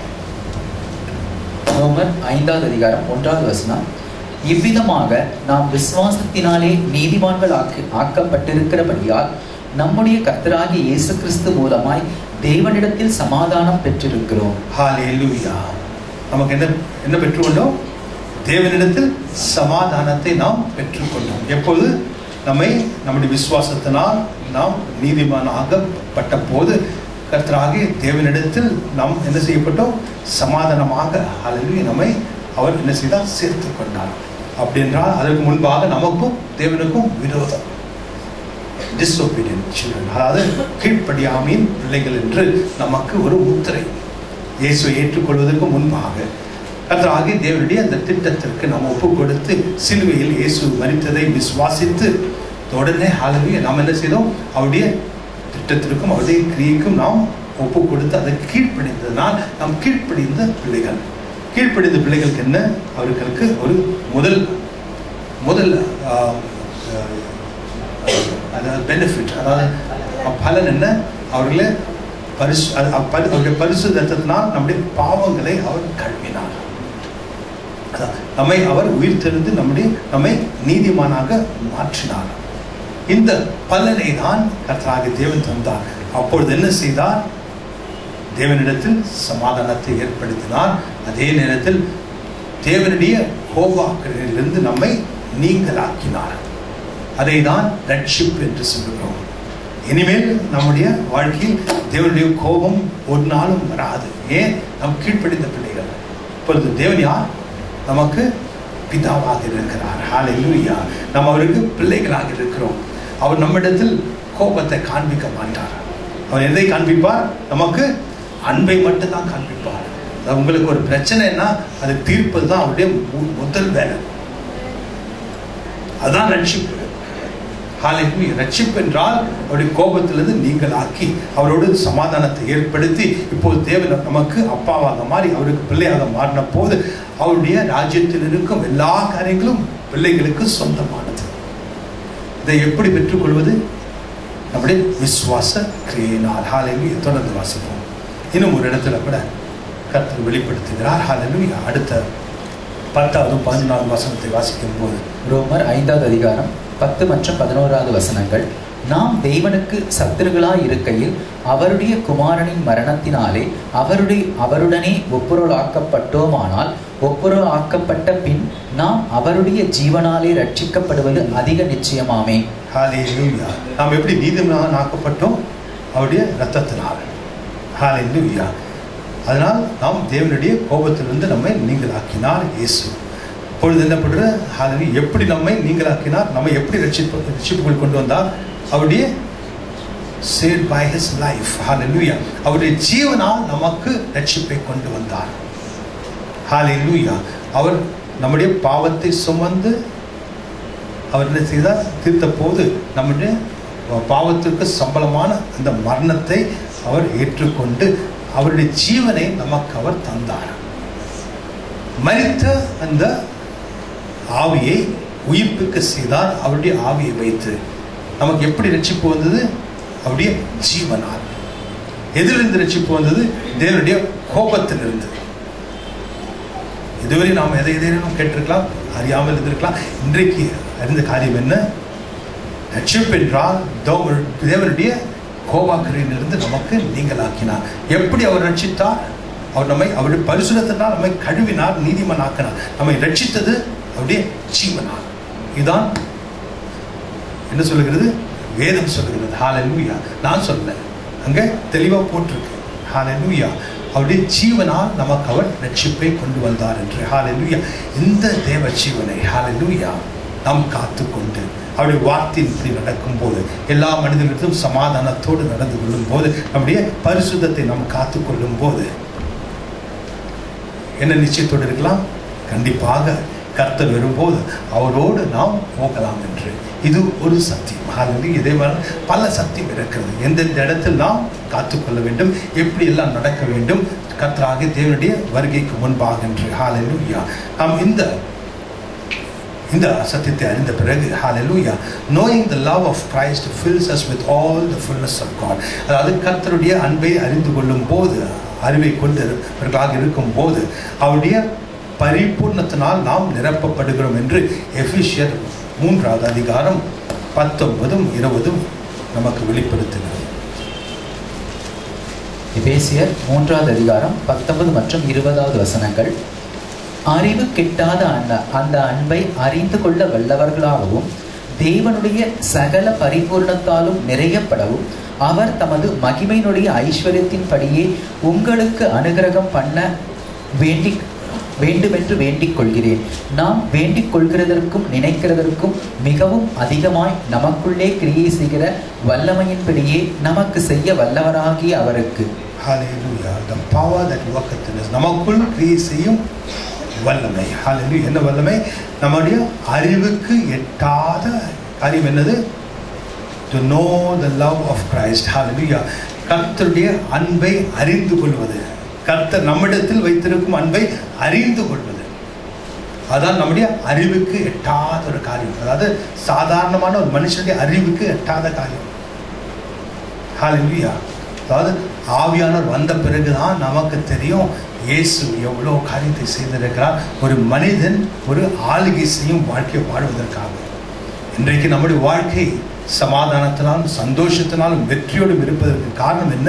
ரோமர் ஐந்தாவது அதிகாரம் ஒன்றாவது வசனம் இவ்விதமாக நாம் விசுவாசத்தினாலே நீதிமான்கள் ஆக்கு ஆக்கப்பட்டிருக்கிறபடியால் நம்முடைய கர்த்தராகிய இயேசு கிறிஸ்து மூலமாய் தேவனிடத்தில் சமாதானம் பெற்றிருக்கிறோம் ஹalleluya நமக்கு என்ன என்ன பெற்றுக்கொண்டோம் தேவனிடத்தில் சமாதானத்தை நாம் பெற்றுக்கொண்டோம் எப்போது நம்மை நம்முடைய விசுவாசத்தினால் நாம் நீதிமானாகப்பட்ட போது கர்த்தராகிய தேவனிடத்தில் நாம் என்ன செய்யப்பட்டோம் சமாதானமாக அல்லது நம்மை அவர் என்ன செய்தார் சேர்த்து கொண்டார் அப்படின்றால் அதற்கு முன்பாக நமக்கும் தேவனுக்கும் விரோதம் டிஸ்ஒபீடியன்ட் சில்ட்ரன் அதாவது கீழ்ப்படியாமையின் பிள்ளைகள் என்று நமக்கு ஒரு முத்திரை இயேசுவை ஏற்றுக்கொள்வதற்கு முன்பாக கர்த்தராகிய தேவனுடைய அந்த திட்டத்திற்கு நாம் ஒப்பு கொடுத்து சிலுவையில் இயேசு மரித்ததை விசுவாசித்து உடனே ஆளுமையை நாம் என்ன செய்தோம் அவருடைய திட்டத்திற்கும் அவருடைய கிரியைக்கும் நாம் ஒப்பு கொடுத்து அதை கீழ்ப்படிந்ததனால் நாம் கீழ்ப்படிந்த பிள்ளைகள் கீழ்ப்படிந்த பிள்ளைகளுக்கு என்ன அவர்களுக்கு ஒரு முதல் முதல் ஆஹ், ஆஹ், அதாவது பெனிஃபிட் அதாவது பலன் என்ன அவர்களை பரிசு அது அப்ப- பரி- அவருடைய பரிசுத்தத்தினால் நம்முடைய பாவங்களை அவர் கழுவினார் அதான், நம்மை அவர் உயிர் தெரிந்து நம்முடைய நம்மை நீதிமானாக மாற்றினார் இந்த பலனை தான் கர்த்தராகிய தேவன் தந்தார் அப்பொழுது என்ன செய்தார் தேவனிடத்தில் சமாதானத்தை ஏற்படுத்தினார் அதே நேரத்தில் தேவனுடைய கோபாக்கிலிருந்து நம்மை நீங்களாக்கினார் அதை தான் ரட்சிப்பு என்று சொல்லுகிறோம் இனிமேல் நம்முடைய வாழ்க்கையில் தேவனுடைய கோபம் ஒரு நாளும் வராது ஏன் நம் கீழ்ப்படிந்த பிள்ளைகள் இப்பொழுது தேவன் யார் நமக்கு பிதாவாக இருக்கிறார் ஹalleluya நாம் அவருக்கு பிள்ளைகளாக இருக்கிறோம் அவர் நம்மிடத்தில் கோபத்தை காண்பிக்க மாட்டார் அவர் எதை காண்பிப்பார் நமக்கு அன்பை மட்டும்தான் காண்பிப்பார் அது உங்களுக்கு ஒரு பிரச்சனைன்னா அதை தீர்ப்பது தான் அவருடைய மு- முதல் வேலை அதுதான் ரட்சிப்பு ஹalleluya ரட்சிப்பு என்றால் அவருடைய கோபத்திலிருந்து நீங்கள் ஆக்கி அவரோடு சமாதானத்தை ஏற்படுத்தி இப்போது தேவன் நமக்கு அப்பாவாக மாறி அவருக்கு பிள்ளையாக மாறின போது அவருடைய ராஜ்யத்தில் இருக்கும் எல்லா காரியங்களும் பிள்ளைகளுக்கு சொந்தமானது இதை எப்படி பெற்றுக்கொள்வது நம்முடைய விசுவாச கிரியையினால் ஹalleluya தொடர்ந்து வாசிப்போம் இன்னும் ஒரு இடத்துல கூட கர்த்தர் வெளிப்படுத்துகிறார் ஹalleluya அடுத்த பத்தாவது பதினொன்றாவது வசனத்தை வாசிக்கும் போது ரோமர் ஐந்தாவது அதிகாரம் பத்து மற்றும் பதினோராவது வசனங்கள் நாம் தேவனுக்கு சத்துருகளாய் இருக்கையில் அவருடைய குமாரனின் மரணத்தினாலே அவருடைய அவருடனே ஒப்புரலாக்கப்பட்டோமானால் ஒப்புரலாக்கப்பட்ட பின் நாம் அவருடைய ஜீவனாலே ரட்சிக்கப்படுவது அதிக நிச்சயமாமே ஹalleluya நாம் எப்படி நீதிமன்றம் ஆக்கப்பட்டோம் அவருடைய ரத்தத்தினால் ஹalleluya அதனால் நாம் தேவனுடைய கோபத்திலிருந்து நம்மை நீங்களாக்கினார் இயேசு இப்பொழுது என்ன பண்ற ஹalleluya எப்படி நம்மை நீங்களாக்கினார் நம்மை எப்படி ரட்சிப்பு ரட்சிப்புகள் கொண்டு வந்தார் அவருடைய saved by his life hallelujah அவருடைய ஜீவனால் நமக்கு ரட்சிப்பை கொண்டு வந்தார் hallelujah அவர் நம்முடைய பாவத்தை சுமந்து அவர் என்ன செய்தார் தீர்த்த போது நம்முடைய பாவத்திற்கு சம்பளமான அந்த மரணத்தை அவர் ஏற்றுக்கொண்டு அவருடைய ஜீவனை நமக்கு அவர் தந்தார் மரித்த அந்த ஆவியை உயிர்ப்பிக்க செய்தார் அவருடைய ஆவியை வைத்து நமக்கு எப்படி ரட்சிப்பு வந்தது அவருடைய ஜீவனால் எதிலிருந்து ரட்சிப்பு வந்தது தேவனுடைய கோபத்திலிருந்து இதுவரை நாம் எதை எதையும் கேட்டிருக்கலாம் அறியாமல் இருந்திருக்கலாம் இன்றைக்கு அறிந்த காரியம் என்ன ரட்சிப்பு என்றால் தேவ- தேவனுடைய கோபாக்கிரியிலிருந்து நமக்கு நீங்களாக்கினார் எப்படி அவர் ரட்சித்தார் அவர் நம்மை அவருடைய பரிசுரத்தினால் நம்மை கழுவினார் நீதிமனாக்கினார் நம்மை ரட்சித்தது அவருடைய ஜீவனால் இதுதான் என்ன சொல்லுகிறது வேதம் சொல்லுகிறது ஹalleluya நான் சொல்லல அங்க தெளிவா போட்டிருக்கு ஹalleluya அவருடைய ஜீவனால் நமக்கு அவர் ரட்சிப்பை கொண்டு வந்தார் என்று ஹalleluya இந்த தேவ ஜீவனை ஹalleluya நாம் காத்துக்கொண்டு அவருடைய வார்த்தையின்படி நடக்கும் போது எல்லா மனிதர்களுக்கும் சமாதானத்தோடு நடந்து கொள்ளும் போது நம்முடைய பரிசுத்தத்தை நாம் காத்துக்கொள்ளும் போது என்ன நிச்சயத்தோடு இருக்கலாம் கண்டிப்பாக கர்த்தர் வரும்போது அவரோடு நாம் போகலாம் என்று இது ஒரு சத்தியம் ஆகவே இதே மாதிரி பல சத்தியம் இருக்கிறது எந்தெந்த இடத்தில் நாம் காத்துக்கொள்ள வேண்டும் எப்படி எல்லாம் நடக்க வேண்டும் கர்த்தராகிய தேவனுடைய வருகைக்கு முன்பாக என்று ஹalleluya நாம் இந்த இந்த சத்தியத்தை அறிந்த பிறகு ஹalleluya knowing the love of Christ fills us with all the fullness of God அதாவது கர்த்தருடைய அன்பை அறிந்து கொள்ளும் போது அறிவை கொண்டவர்களாக இருக்கும் போது அவருடைய பரிபூர்ணத்தினால் நாம் நிரப்பப்படுகிறோம் என்று எஃபிஷியர் மூன்றாவது அதிகாரம் பத்தொன்பதும் இருபதும் நமக்கு வெளிப்படுத்துகிறது எபேசியர் மூன்றாவது அதிகாரம் பத்தொன்பது மற்றும் இருபதாவது வசனங்கள் அறிவு கெட்டாத அந்த அந்த அன்பை அறிந்து கொள்ள வல்லவர்களாகவும் தேவனுடைய சகல பரிபூர்ணத்தாலும் நிறையப்படவும் அவர் தமது மகிமையினுடைய ஐஸ்வர்யத்தின்படியே உங்களுக்கு அனுகிரகம் பண்ண வேண்டி வேண்டுமென்று வேண்டிக் கொள்கிறேன் நாம் வேண்டிக் கொள்கிறதற்கும் நினைக்கிறதற்கும் மிகவும் அதிகமாய் நமக்குள்ளே கிரியை செய்கிற வல்லமையின்படியே நமக்கு செய்ய வல்லவராகிய அவருக்கு Hallelujah. The power that worketh in us. நமக்குள் கிரியை செய்யும் வல்லமை Hallelujah. என்ன வல்லமை நம்முடைய அறிவுக்கு எட்டாத அறிவு என்னது to know the love of Christ Hallelujah. கர்த்தருடைய அன்பை அறிந்து கொள்வது கர்த்தர் நம்மிடத்தில் வைத்திருக்கும் அன்பை அறிந்து கொள்வது அதான் நம்முடைய அறிவுக்கு எட்டாத ஒரு காரியம் அதாவது சாதாரணமான ஒரு மனுஷனுடைய அறிவுக்கு எட்டாத காரியம் ஹalleluya அதாவது ஆவியானவர் வந்த பிறகுதான் நமக்கு தெரியும் இயேசு எவ்வளோ காரியத்தை செய்திருக்கிறார் ஒரு மனிதன் ஒரு ஆளுகை செய்யும் வாழ்க்கையை வாழ்வதற்காக இன்றைக்கு நம்முடைய வாழ்க்கை சமாதானத்தினாலும் சந்தோஷத்தினாலும் வெற்றியோடும் இருப்பதற்கு காரணம் என்ன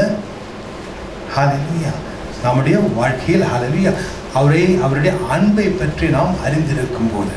ஹalleluya நம்முடைய வாழ்க்கையில் ஹalleluya அவரை அவருடைய அன்பை பற்றி நாம் அறிந்திருக்கும் போது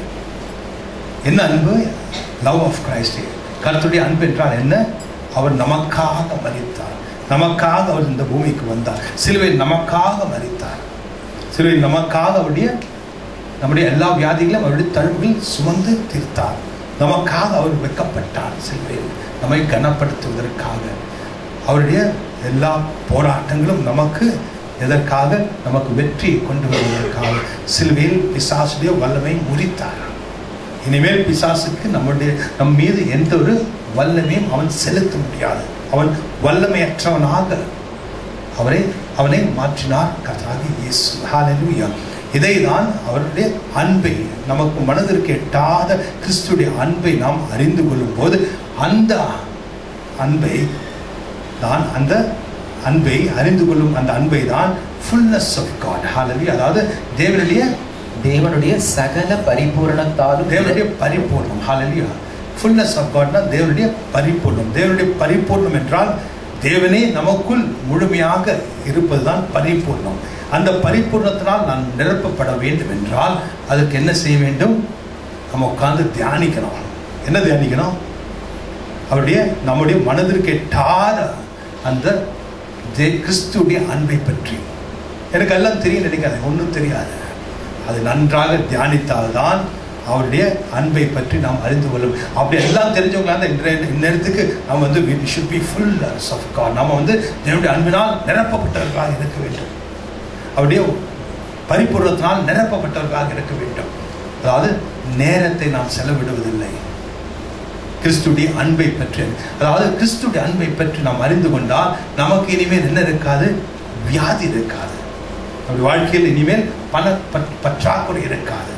என்ன அன்பு லவ் ஆஃப் கிரைஸ்ட் கர்த்தருடைய அன்பு என்றால் என்ன அவர் நமக்காக மரித்தார் நமக்காக அவர் இந்த பூமிக்கு வந்தார் சிலுவையில் நமக்காக மரித்தார் சிலுவையில் நமக்காக அவருடைய நம்முடைய எல்லா வியாதிகளையும் அவருடைய தழுவில் சுமந்து தீர்த்தார் நமக்காக அவர் வெக்கப்பட்டார் சிலுவையில் நம்மை கனப்படுத்துவதற்காக அவருடைய எல்லா போராட்டங்களும் நமக்கு எதற்காக நமக்கு வெற்றியை கொண்டு வருவதற்காக சிலுவையில் பிசாசுடைய வல்லமை முறித்தார் இனிமேல் பிசாசுக்கு நம்முடைய நம் மீது எந்த ஒரு வல்லமையும் அவன் செலுத்த முடியாது அவன் வல்லமையற்றவனாக அவரை அவனை மாற்றினார் கர்த்தராக இயேசு ஹalleluya இதை தான் அவருடைய அன்பை நமக்கு மனதிற்கு எட்டாத கிறிஸ்துடைய அன்பை நாம் அறிந்து கொள்ளும் போது அந்த அன்பை தான் அந்த அன்பை அறிந்து கொள்ளும் அந்த அன்பை தான் ஃபுல்னஸ் ஆஃப் காட் ஹalleluya அதாவது தேவனுடைய தேவனுடைய சகல பரிபூரணத்தாலும் தேவனுடைய பரிபூர்ணம் ஹalleluya ஃபுல்னஸ் ஆஃப் காட்னா தேவனுடைய பரிபூர்ணம் தேவனுடைய பரிபூர்ணம் என்றால் தேவனே நமக்குள் முழுமையாக இருப்பதுதான் பரிபூர்ணம் அந்த பரிபூர்ணத்தினால் நான் நிரப்பப்பட வேண்டும் என்றால் அதற்கு என்ன செய்ய வேண்டும் நம்ம உட்கார்ந்து தியானிக்கணும் என்ன தியானிக்கணும் அவருடைய நம்முடைய மனதிற்கு எட்டாத அந்த தே கிறிஸ்துடைய அன்பை பற்றி எனக்கு எல்லாம் தெரியும் நினைக்காது ஒன்றும் தெரியாது அது நன்றாக தியானித்தால்தான் அவருடைய அன்பை பற்றி நாம் அறிந்து கொள்ளும் அப்படி எல்லாம் தெரிஞ்சவங்க அந்த இன்றைய இந்நேரத்துக்கு நம்ம வந்து we should be full of God நம்ம வந்து தேவனுடைய அன்பினால் நிரப்பப்பட்டவர்களாக இருக்க வேண்டும் அவருடைய பரிபூர்ணத்தினால் நிரப்பப்பட்டவர்களாக இருக்க வேண்டும் அதாவது நேரத்தை நாம் செலவிடுவதில்லை கிறிஸ்துடைய அன்பை பற்றி அதாவது கிறிஸ்துடைய அன்பை பற்றி நாம் அறிந்து கொண்டால் நமக்கு இனிமேல் என்ன இருக்காது வியாதி இருக்காது நம்முடைய வாழ்க்கையில் இனிமேல் பண பற்- பற்றாக்குறை இருக்காது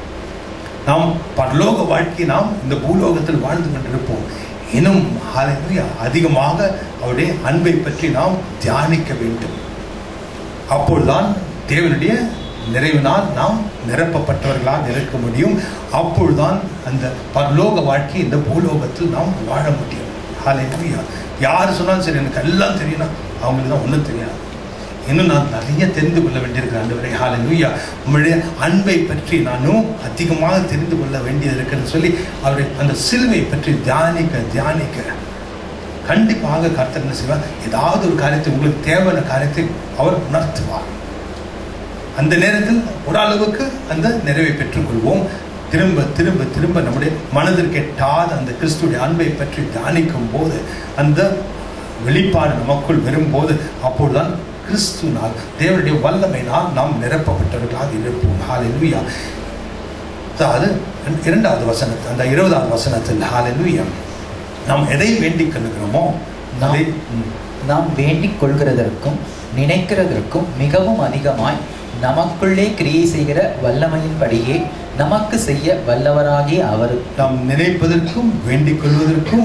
நாம் பரலோக வாழ்க்கை நாம் இந்த பூலோகத்தில் வாழ்ந்து கொண்டிருப்போம் இன்னும் ஹalleluya, அதிகமாக அவருடைய அன்பை பற்றி நாம் தியானிக்க வேண்டும் அப்பொழுதுதான் தேவனுடைய நிறைவினால் நாம் நிரப்பப்பட்டவர்களாக இருக்க முடியும் அப்பொழுதுதான் அந்த பரலோக வாழ்க்கை இந்த பூலோகத்தில் நாம் வாழ முடியும் ஹalleluya யார் சொன்னாலும் சரி எனக்கு எல்லாம் தெரியும்னா அவங்களுக்கு தான் ஒன்றும் தெரியாது இன்னும் நான் நிறைய தெரிந்து கொள்ள வேண்டியிருக்கிறேன் ஆண்டவரே ஹalleluya உம்முடைய அன்பை பற்றி நானும் அதிகமாக தெரிந்து கொள்ள வேண்டியது இருக்குன்னு சொல்லி அவருடைய அந்த சிலுவை பற்றி தியானிக்க தியானிக்க கண்டிப்பாக கர்த்தர் என்ன செய்வார் ஏதாவது ஒரு காரியத்தை உங்களுக்கு தேவையான காரியத்தை அவர் உணர்த்துவார் அந்த நேரத்தில் ஓரளவுக்கு அந்த நிறைவை பெற்றுக்கொள்வோம் திரும்ப திரும்ப திரும்ப நம்முடைய மனதிற்கு எட்டாத அந்த கிறிஸ்துடைய அன்பை பற்றி தியானிக்கும் போது அந்த வெளிப்பாடு நமக்குள் வரும்போது அப்பொழுதுதான் கிறிஸ்துனால் தேவனுடைய வல்லமையினால் நாம் நிரப்பப்பட்டவர்களாக இருப்போம் ஹalleluya அதாவது இரண்டாவது வசனத்து அந்த இருபதாவது வசனத்தில் ஹalleluya நாம் எதை வேண்டிக் கொள்கிறோமோ அதை ம், நாம் வேண்டிக் கொள்கிறதற்கும் நினைக்கிறதற்கும் மிகவும் அதிகமாய் நமக்குள்ளே கிரியை செய்கிற வல்லமையின்படியே நமக்கு செய்ய வல்லவராகிய அவர் நாம் நினைப்பதற்கும் வேண்டிக் கொள்வதற்கும்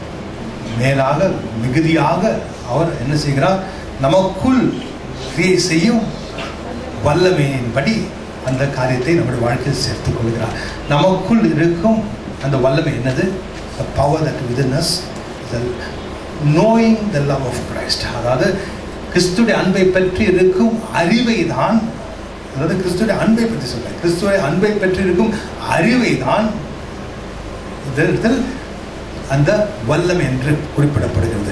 மேலாக மிகுதியாக அவர் என்ன செய்கிறார் நமக்குள் கிரியை செய்யும் வல்லமையின்படி அந்த காரியத்தை நம்முடைய வாழ்க்கையில் சேர்த்துக் கொள்கிறார் நமக்குள் இருக்கும் அந்த வல்லமை என்னது the power that within us the knowing the love of Christ அதாவது கிறிஸ்துடைய அன்பை பற்றி இருக்கும் அறிவை தான் அதாவது கிறிஸ்துடைய அன்பை பற்றி சொல்றேன் கிறிஸ்துடைய அன்பை பற்றி இருக்கும் அறிவை தான் இந்த இடத்தில் அந்த வல்லம் என்று குறிப்பிடப்படுகிறது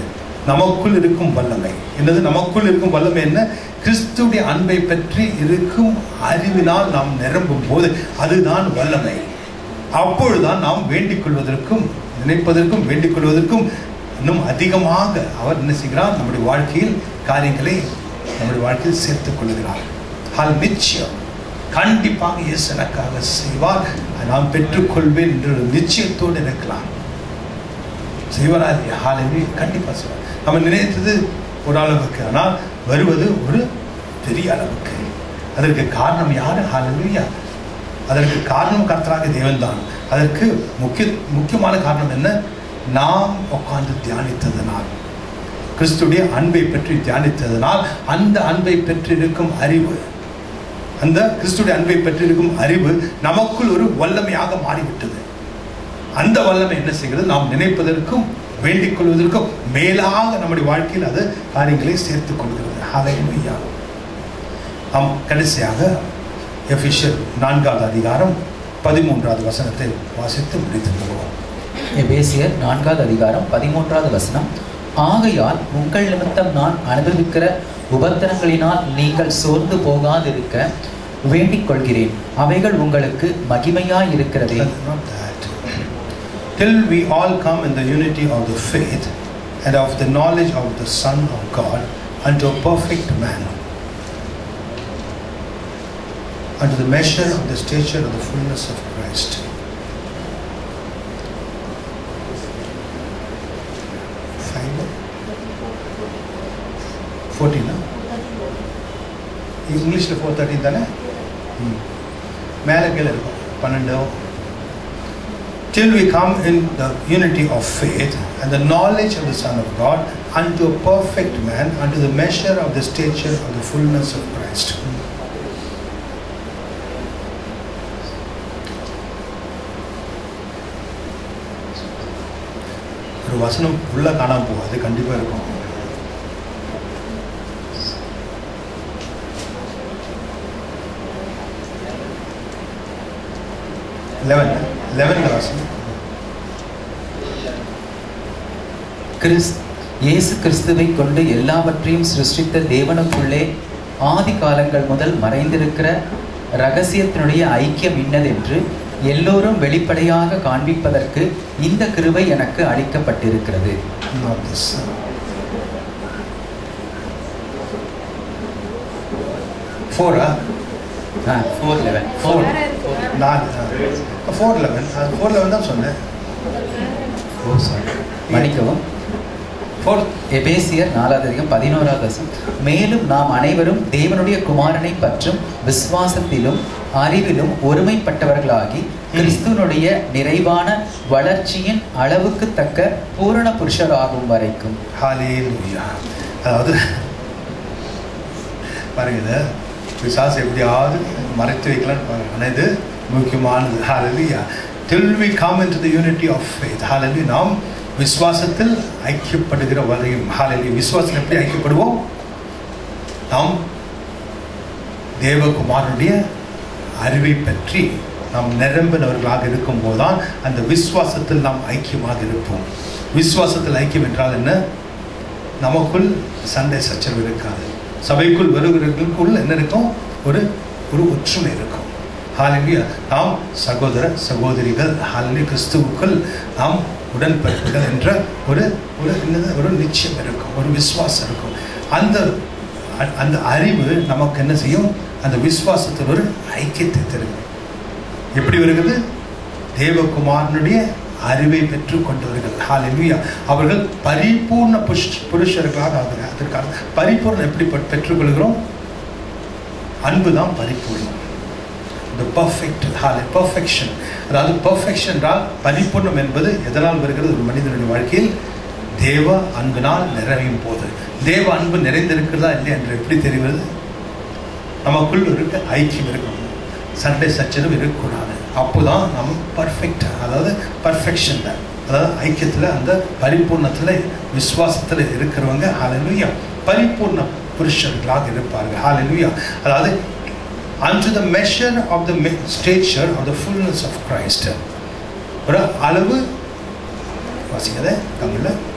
நமக்குள் இருக்கும் வல்லமை என்னது நமக்குள் இருக்கும் வல்லமை என்ன கிறிஸ்துடைய அன்பை பற்றி இருக்கும் அறிவினால் நாம் நிரம்பும் போது அதுதான் வல்லமை அப்பொழுதுதான் நாம் வேண்டிக் கொள்வதற்கும் நினைப்பதற்கும் வேண்டிக் கொள்வதற்கும் இன்னும் அதிகமாக அவர் என்ன செய்கிறார் நம்முடைய வாழ்க்கையில் காரியங்களை நம்முடைய வாழ்க்கையில் சேர்த்துக் கொள்கிறார் ஹால் நிச்சயம் கண்டிப்பாக இயேசு எனக்காக செய்வார் அதை நான் பெற்றுக்கொள்வேன் என்ற ஒரு நிச்சயத்தோடு இருக்கலாம் செய்வாரா இல்லையா ஹாலவி கண்டிப்பாக செய்வார் நம்ம நினைத்தது ஒரு அளவுக்கு ஆனால் வருவது ஒரு பெரிய அளவுக்கு அதற்கு காரணம் யாரு ஹாலலுயா அதற்கு காரணம் கர்த்தராக தேவன்தான் அதற்கு முக்கிய முக்கியமான காரணம் என்ன நாம் உட்கார்ந்து தியானித்ததனால் கிறிஸ்துடைய அன்பை பற்றி தியானித்ததனால் அந்த அன்பை பெற்றிருக்கும் அறிவு அந்த கிறிஸ்துடைய அன்பை பெற்றிருக்கும் அறிவு நமக்குள் ஒரு வல்லமையாக மாறிவிட்டது அந்த வல்லமை என்ன செய்கிறது நாம் நினைப்பதற்கும் வேண்டிக் கொள்வதற்கும் மேலாக நம்முடைய வாழ்க்கையில் அது காரியங்களை சேர்த்துக் கொள்கிறது ஹalleluya நாம் கடைசியாக எஃபிஷியல் நான்காவது அதிகாரம் பதிமூன்றாவது வசனத்தை வாசித்து முடித்து கொள்வோம் எபேசியர் நான்காவது அதிகாரம் பதிமூன்றாவது வசனம் ஆகையால் உங்கள் நிமித்தம் நான் அனுபவிக்கிற உபத்திரங்களினால் நீங்கள் சோர்ந்து போகாதிருக்க வேண்டிக் கொள்கிறேன் அவைகள் உங்களுக்கு மகிமையாய் இருக்கிறதே Not that. Till we all come in the unity of the faith and of the knowledge of the Son of God unto a perfect man, unto the measure of the stature of the fullness of Christ. Five, fourteen, huh? இங்கிலீஷில் four thirteen தானே ம். மேலே கீழே இருக்கும் பன்னெண்டு till we come in the unity of faith and the knowledge of the Son of God unto a perfect man, unto the measure of the stature of the fullness of Christ. ஒரு வசனம் உள்ள காணாம போகும் அது கண்டிப்பா இருக்கும் eleven லெவன்ல வசனம் Chris இயேசு கிறிஸ்துவை கொண்டு எல்லாவற்றையும் சிருஷ்டித்த தேவனுக்குள்ளே ஆதி காலங்கள் முதல் மறைந்திருக்கிற ரகசியத்தினுடைய ஐக்கியம் இன்னதென்று எல்லோரும் வெளிப்படையாக காண்பிப்பதற்கு இந்த கிருபை எனக்கு அளிக்கப்பட்டிருக்கிறது not this. ஃபோரா ஃபோர் லெவன் ஃபோர் வேற இருக்கு. நாலு ஃபோர் லெவன் ஃபோர் லெவன் தான் சொன்னேன் ஓ சாரி மன்னிக்கவும் ஃபோர் எபேசியர் நாலாவது அதிகம் பதினோராவது வசனம் மேலும் நாம் அனைவரும் தேவனுடைய குமாரனை பற்றும் விசுவாசத்திலும் அறிவிலும் ஒருமைப்பட்டவர்களாகி கிறிஸ்துவனுடைய நிறைவான வளர்ச்சியின் அளவுக்கு தக்க பூரண புருஷராகும் வரைக்கும் ஹalleluya அதாவது பாருங்க இதை பிசாசு எப்படியாவது மறைத்து வைக்கலாம்னு பாருங்க ஆனால் இது முக்கியமானது ஹalleluya till we come into the unity of faith hallelujah நாம் விசுவாசத்தில் ஐக்கியப்படுகிற வரையும் ஹalleluya விசுவாசத்தில் எப்படி ஐக்கியப்படுவோம் நாம் தேவகுமாரனுடைய அறிவை பற்றி நாம் நிரம்பினவர்களாக இருக்கும்போது தான் அந்த விசுவாசத்தில் நாம் ஐக்கியமாக இருப்போம் விசுவாசத்தில் ஐக்கியம் என்றால் என்ன நமக்குள் சண்டை சச்சரவு இருக்காது சபைக்குள் வருகிறவர்களுக்குள் என்ன இருக்கும் ஒரு ஒரு ஒற்றுமை இருக்கும் ஹாலிலியா நாம் சகோதர சகோதரிகள் ஹாலிலி கிறிஸ்துவுக்குள் நாம் உடன்பிறப்புகள் என்ற ஒரு ஒரு என்னது ஒரு நிச்சயம் இருக்கும் ஒரு விசுவாசம் இருக்கும் அந்த அ- அந்த அறிவு நமக்கு என்ன செய்யும் அந்த விசுவாசத்தில் ஒரு ஐக்கியத்தை தரும் எப்படி வருகிறது தேவகுமாரனுடைய அறிவை பெற்று கொண்டவர்கள் ஹalleluya அவர்கள் பரிபூர்ண புஷ் புருஷர்களாக ஆகிறார் அதற்காக பரிபூர்ணம் எப்படி பெற்- பெற்றுக்கொள்கிறோம் அன்பு தான் பரிபூர்ணம் the perfect ஹாலே perfection அதாவது perfection என்றால் பரிபூர்ணம் என்பது எதனால் வருகிறது ஒரு மனிதனுடைய வாழ்க்கையில் தேவ அன்பினால் நிறையும் போது தேவ அன்பு நிறைந்திருக்கிறதா இல்லையா என்று எப்படி தெரிகிறது நமக்குள் இருக்க ஐக்கியம் இருக்கணும் சண்டை சச்சரவு இருக்கக்கூடாது அப்போதான் நம்ம பர்ஃபெக்ட் அதாவது பர்ஃபெக்ஷன் அதாவது ஐக்கியத்தில் அந்த பரிபூர்ணத்தில் விசுவாசத்தில் இருக்கிறவங்க ஹalleluya பரிபூர்ண புருஷர்களாக இருப்பார்கள் ஹalleluya அதாவது unto the measure of the me- stature of the fullness of Christ ஒரு அளவு வாசிக்கத தமிழில்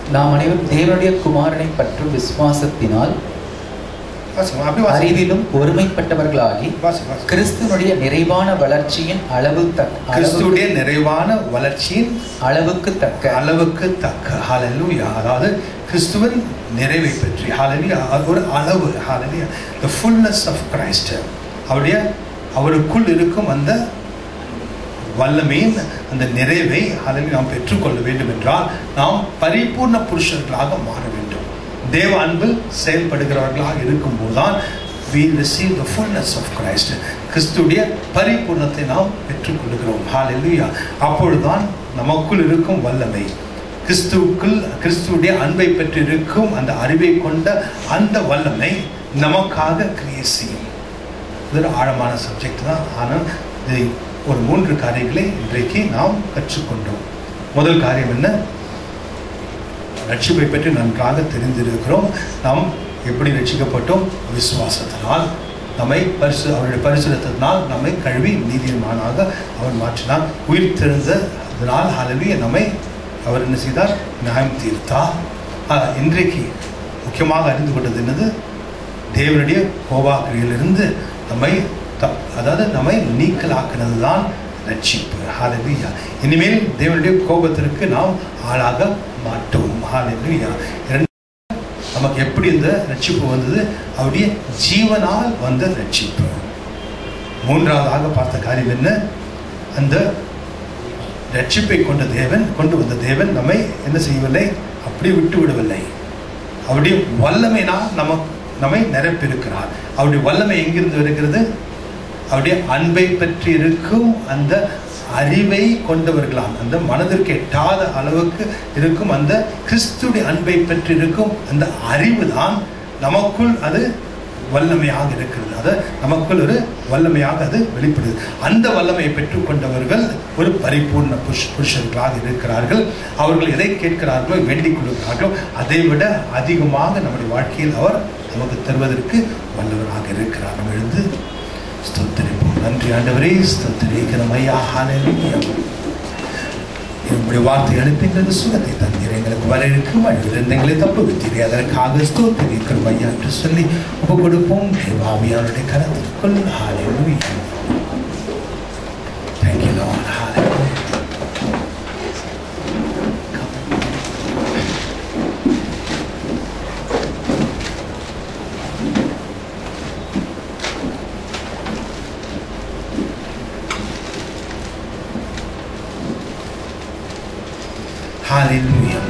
நாம் அனைவரும் தேவனுடைய குமாரனை பற்றும் விசுவாசத்தினால் வாசிங்க அப்படி வாசிங்க அறிவிலும் ஒருமைப்பட்டவர்களாகி வாசி வாசி கிறிஸ்துவனுடைய நிறைவான வளர்ச்சியின் அளவு தக்க கிறிஸ்துவுடைய நிறைவான வளர்ச்சியின் அளவுக்கு தக்க அளவுக்கு தக்க ஹalleluya அதாவது கிறிஸ்துவின் நிறைவை பற்றி ஹalleluya அது ஒரு அளவு ஹalleluya the fullness of christ அவருடைய அவருக்குள் இருக்கும் அந்த வல்லமையின் அந்த நிறைவை ஹalleluya நாம் பெற்றுக்கொள்ள வேண்டும் என்றால் நாம் பரிபூர்ண புருஷர்களாக மாற வேண்டும் தேவ அன்பில் செயல்படுகிறவர்களாக இருக்கும்போதுதான் we receive the fullness of Christ கிறிஸ்துடைய பரிபூர்ணத்தை நாம் பெற்றுக்கொள்கிறோம் ஹalleluya அப்பொழுதுதான் நமக்குள் இருக்கும் வல்லமை கிறிஸ்துவுக்குள் கிறிஸ்துவுடைய அன்பை பெற்று இருக்கும் அந்த அறிவை கொண்ட அந்த வல்லமை நமக்காக கிரியை செய்யும் இது ஒரு ஆழமான சப்ஜெக்ட் தான் ஆனால் இதை ஒரு மூன்று காரியங்களை இன்றைக்கு நாம் கற்றுக்கொண்டோம் முதல் காரியம் என்ன ரட்சிப்பை பற்றி நன்றாக தெரிந்திருக்கிறோம் நாம் எப்படி ரட்சிக்கப்பட்டோம் விசுவாசத்தினால் நம்மை பரிசு அவருடைய பரிசுரத்தினால் நம்மை கழுவி நீதிமானாக அவர் மாற்றினார் உயிர் தெரிந்ததனால் ஹalleluya நம்மை அவர் என்ன செய்தார் நியாயம் தீர்த்தார் ஆஹ், இன்றைக்கு முக்கியமாக அறிந்து கொண்டது என்னது தேவனுடைய கோபாக்கிரியிலிருந்து நம்மை த- அதாவது நம்மை நீக்கலாக்குனது தான் ரட்சிப்பு ஹalleluya இனிமேல் தேவனுடைய கோபத்திற்கு நாம் ஆளாக மாட்டோம் ஹalleluya இரண்டு நமக்கு எப்படி இந்த ரட்சிப்பு வந்தது அவருடைய ஜீவனால் வந்த ரட்சிப்பு மூன்றாவதாக பார்த்த காரியம் என்ன அந்த ரட்சிப்பை கொண்ட தேவன் கொண்டு வந்த தேவன் நம்மை என்ன செய்யவில்லை அப்படி விட்டு விடவில்லை அவருடைய வல்லமையினால் நமக்கு நம்மை நிரப்பியிருக்கிறார் அவருடைய வல்லமை எங்கிருந்து வருகிறது அவருடைய அன்பை பற்றி இருக்கும் அந்த அறிவை கொண்டவர்களாம் அந்த மனதிற்கு எட்டாத அளவுக்கு இருக்கும் அந்த கிறிஸ்துடைய அன்பை பற்றி இருக்கும் அந்த அறிவு தான் நமக்குள் அது வல்லமையாக இருக்கிறது அது நமக்குள் ஒரு வல்லமையாக அது வெளிப்படுது அந்த வல்லமையை பெற்றுக்கொண்டவர்கள் ஒரு பரிபூர்ண புருஷ புருஷர்களாக இருக்கிறார்கள் அவர்கள் எதை கேட்கிறார்களோ வேண்டிக் கொள்கிறார்களோ அதை விட அதிகமாக நம்முடைய வாழ்க்கையில் அவர் நமக்கு தருவதற்கு வல்லவராக இருக்கிறார் நம்ம எழுந்து ஸ்தோத்தரிப்போம் நன்றி ஆண்டவரே ஸ்தோத்தரிக்கிறோம் ஐயா ஹalleluya என்னுடைய வார்த்தை எழுப்பிங்கிறது சுகத்தை தந்தீர் எங்களுக்கு வர இருக்கும் அழிவிலிருந்து எங்களை தப்பு வித்தீரே அதற்காக ஸ்தோத்தரிக்கிறோம் ஐயா என்று சொல்லி ஒப்பு கொடுப்போம் தேவாவியாருடைய கரத்திற்குள் ஹalleluya Thank you Lord hallelujah ஹalleluya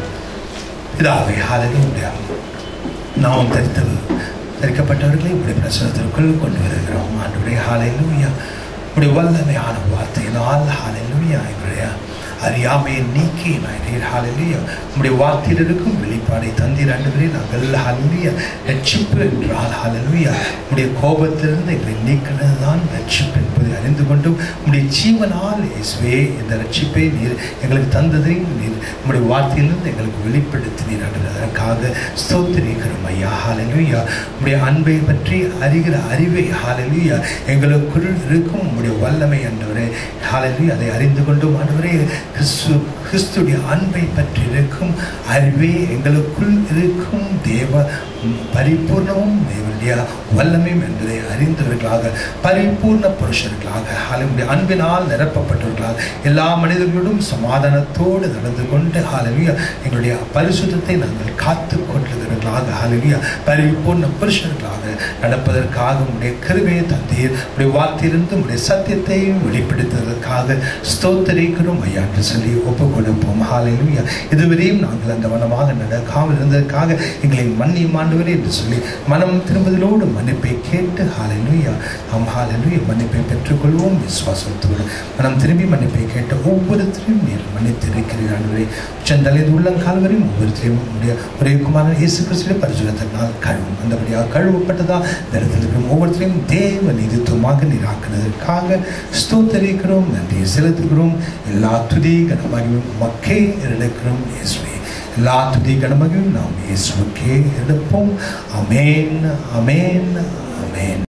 பிதாவே ஹalleluya நாம் தரித்து தரிக்கப்பட்டவர்களை உடைய பிரசனத்திற்குள் கொண்டு வருகிறோம் ஆண்டுடைய ஹalleluya உடைய வல்லமையான வார்த்தையினால் ஹalleluya எங்களுடைய அறியாமையை நீக்கி நாயனீர் ஹalleluya உடைய வார்த்தையில் இருக்கும் வெளிப்பாடை தந்தீர் ஆண்டவரே நாங்கள் ஹalleluya ரட்சிப்பு என்றால் ஹalleluya உடைய கோபத்திலிருந்து எங்களை நீக்கினது தான் ரட்சிப்பு என்பதை அறிந்து கொண்டும் உடைய ஜீவனால் இயேசுவே இந்த ரட்சிப்பை நீர் எங்களுக்கு தந்ததை நீர் உடைய வார்த்தையிலிருந்து எங்களுக்கு வெளிப்படுத்தினீர் ஆண்டவரே. அதற்காக ஸ்தோத்திரிக்கிறோம் ஐயா ஹalleluya உடைய அன்பை பற்றி அறிகிற அறிவை ஹalleluya எங்களுக்குள் இருக்கும் உடைய வல்லமை ஆண்டவரே ஹalleluya அதை அறிந்து கொண்டும் ஆண்டவரே கிறிஸ்து கிறிஸ்துடைய அன்பை பற்றி இருக்கும் அறிவே எங்களுக்குள் இருக்கும் தேவ ம், பரிபூர்ணமும் தேவனுடைய வல்லமையும் என்பதை அறிந்தவர்களாக பரிபூர்ண புருஷர்களாக ஹalleluya அன்பினால் நிரப்பப்பட்டவர்களாக எல்லா மனிதர்களோடும் சமாதானத்தோடு நடந்து கொண்டு ஹalleluya எங்களுடைய பரிசுத்தத்தை நாங்கள் காத்து கொள்ளுகிறவர்களாக ஹalleluya பரிபூர்ண புருஷர்களாக நடப்பதற்காக உடைய கிருபையை தந்தீர் உடைய வார்த்தையிலிருந்து உடைய சத்தியத்தை வெளிப்படுத்துவதற்காக ஸ்தோத்தரிக்கிறோம் ஐயா என்று சொல்லி ஒப்புக் கொடுப்போம் ஹalleluya இதுவரையும் நாங்கள் அந்த வனமாக நடக்காமல் இருந்ததற்காக எங்களை மன்னியும் ஆண்டவரே என்று சொல்லி மனம் திரும்புதலோடு மன்னிப்பை கேட்டு ஹalleluya நாம் ஹalleluya மன்னிப்பை பெற்றுக்கொள்வோம் விசுவாசத்தோடு மனம் திரும்பி மன்னிப்பை கேட்ட ஒவ்வொருத்தரையும் நீர் மன்னித்திருக்கிறீர் ஆண்டவரே உச்சந்தலை உள்ளங்கால் வரையும் ஒவ்வொருத்தரையும் உடைய ஒரே குமாரன் இயேசு கிறிஸ்துடைய பரிசுரத்தினால் கழுவும் அந்தபடியாக கழுவப்பட்டதா இந்த இடத்துல இருக்கிற ஒவ்வொருத்தரையும் தேவ நீதித்துவமாக நீராக்குனதற்காக ஸ்தோத்தரிக்கிறோம் நன்றியை செலுத்துகிறோம் எல்லா துதி கனமகியும் மக்கே எடுக்கிறோம் இயேசுவே எல்லா துதி கனமகியும் நாம் இயேசுக்கே எடுப்போம் அமேன் அமேன் அமேன்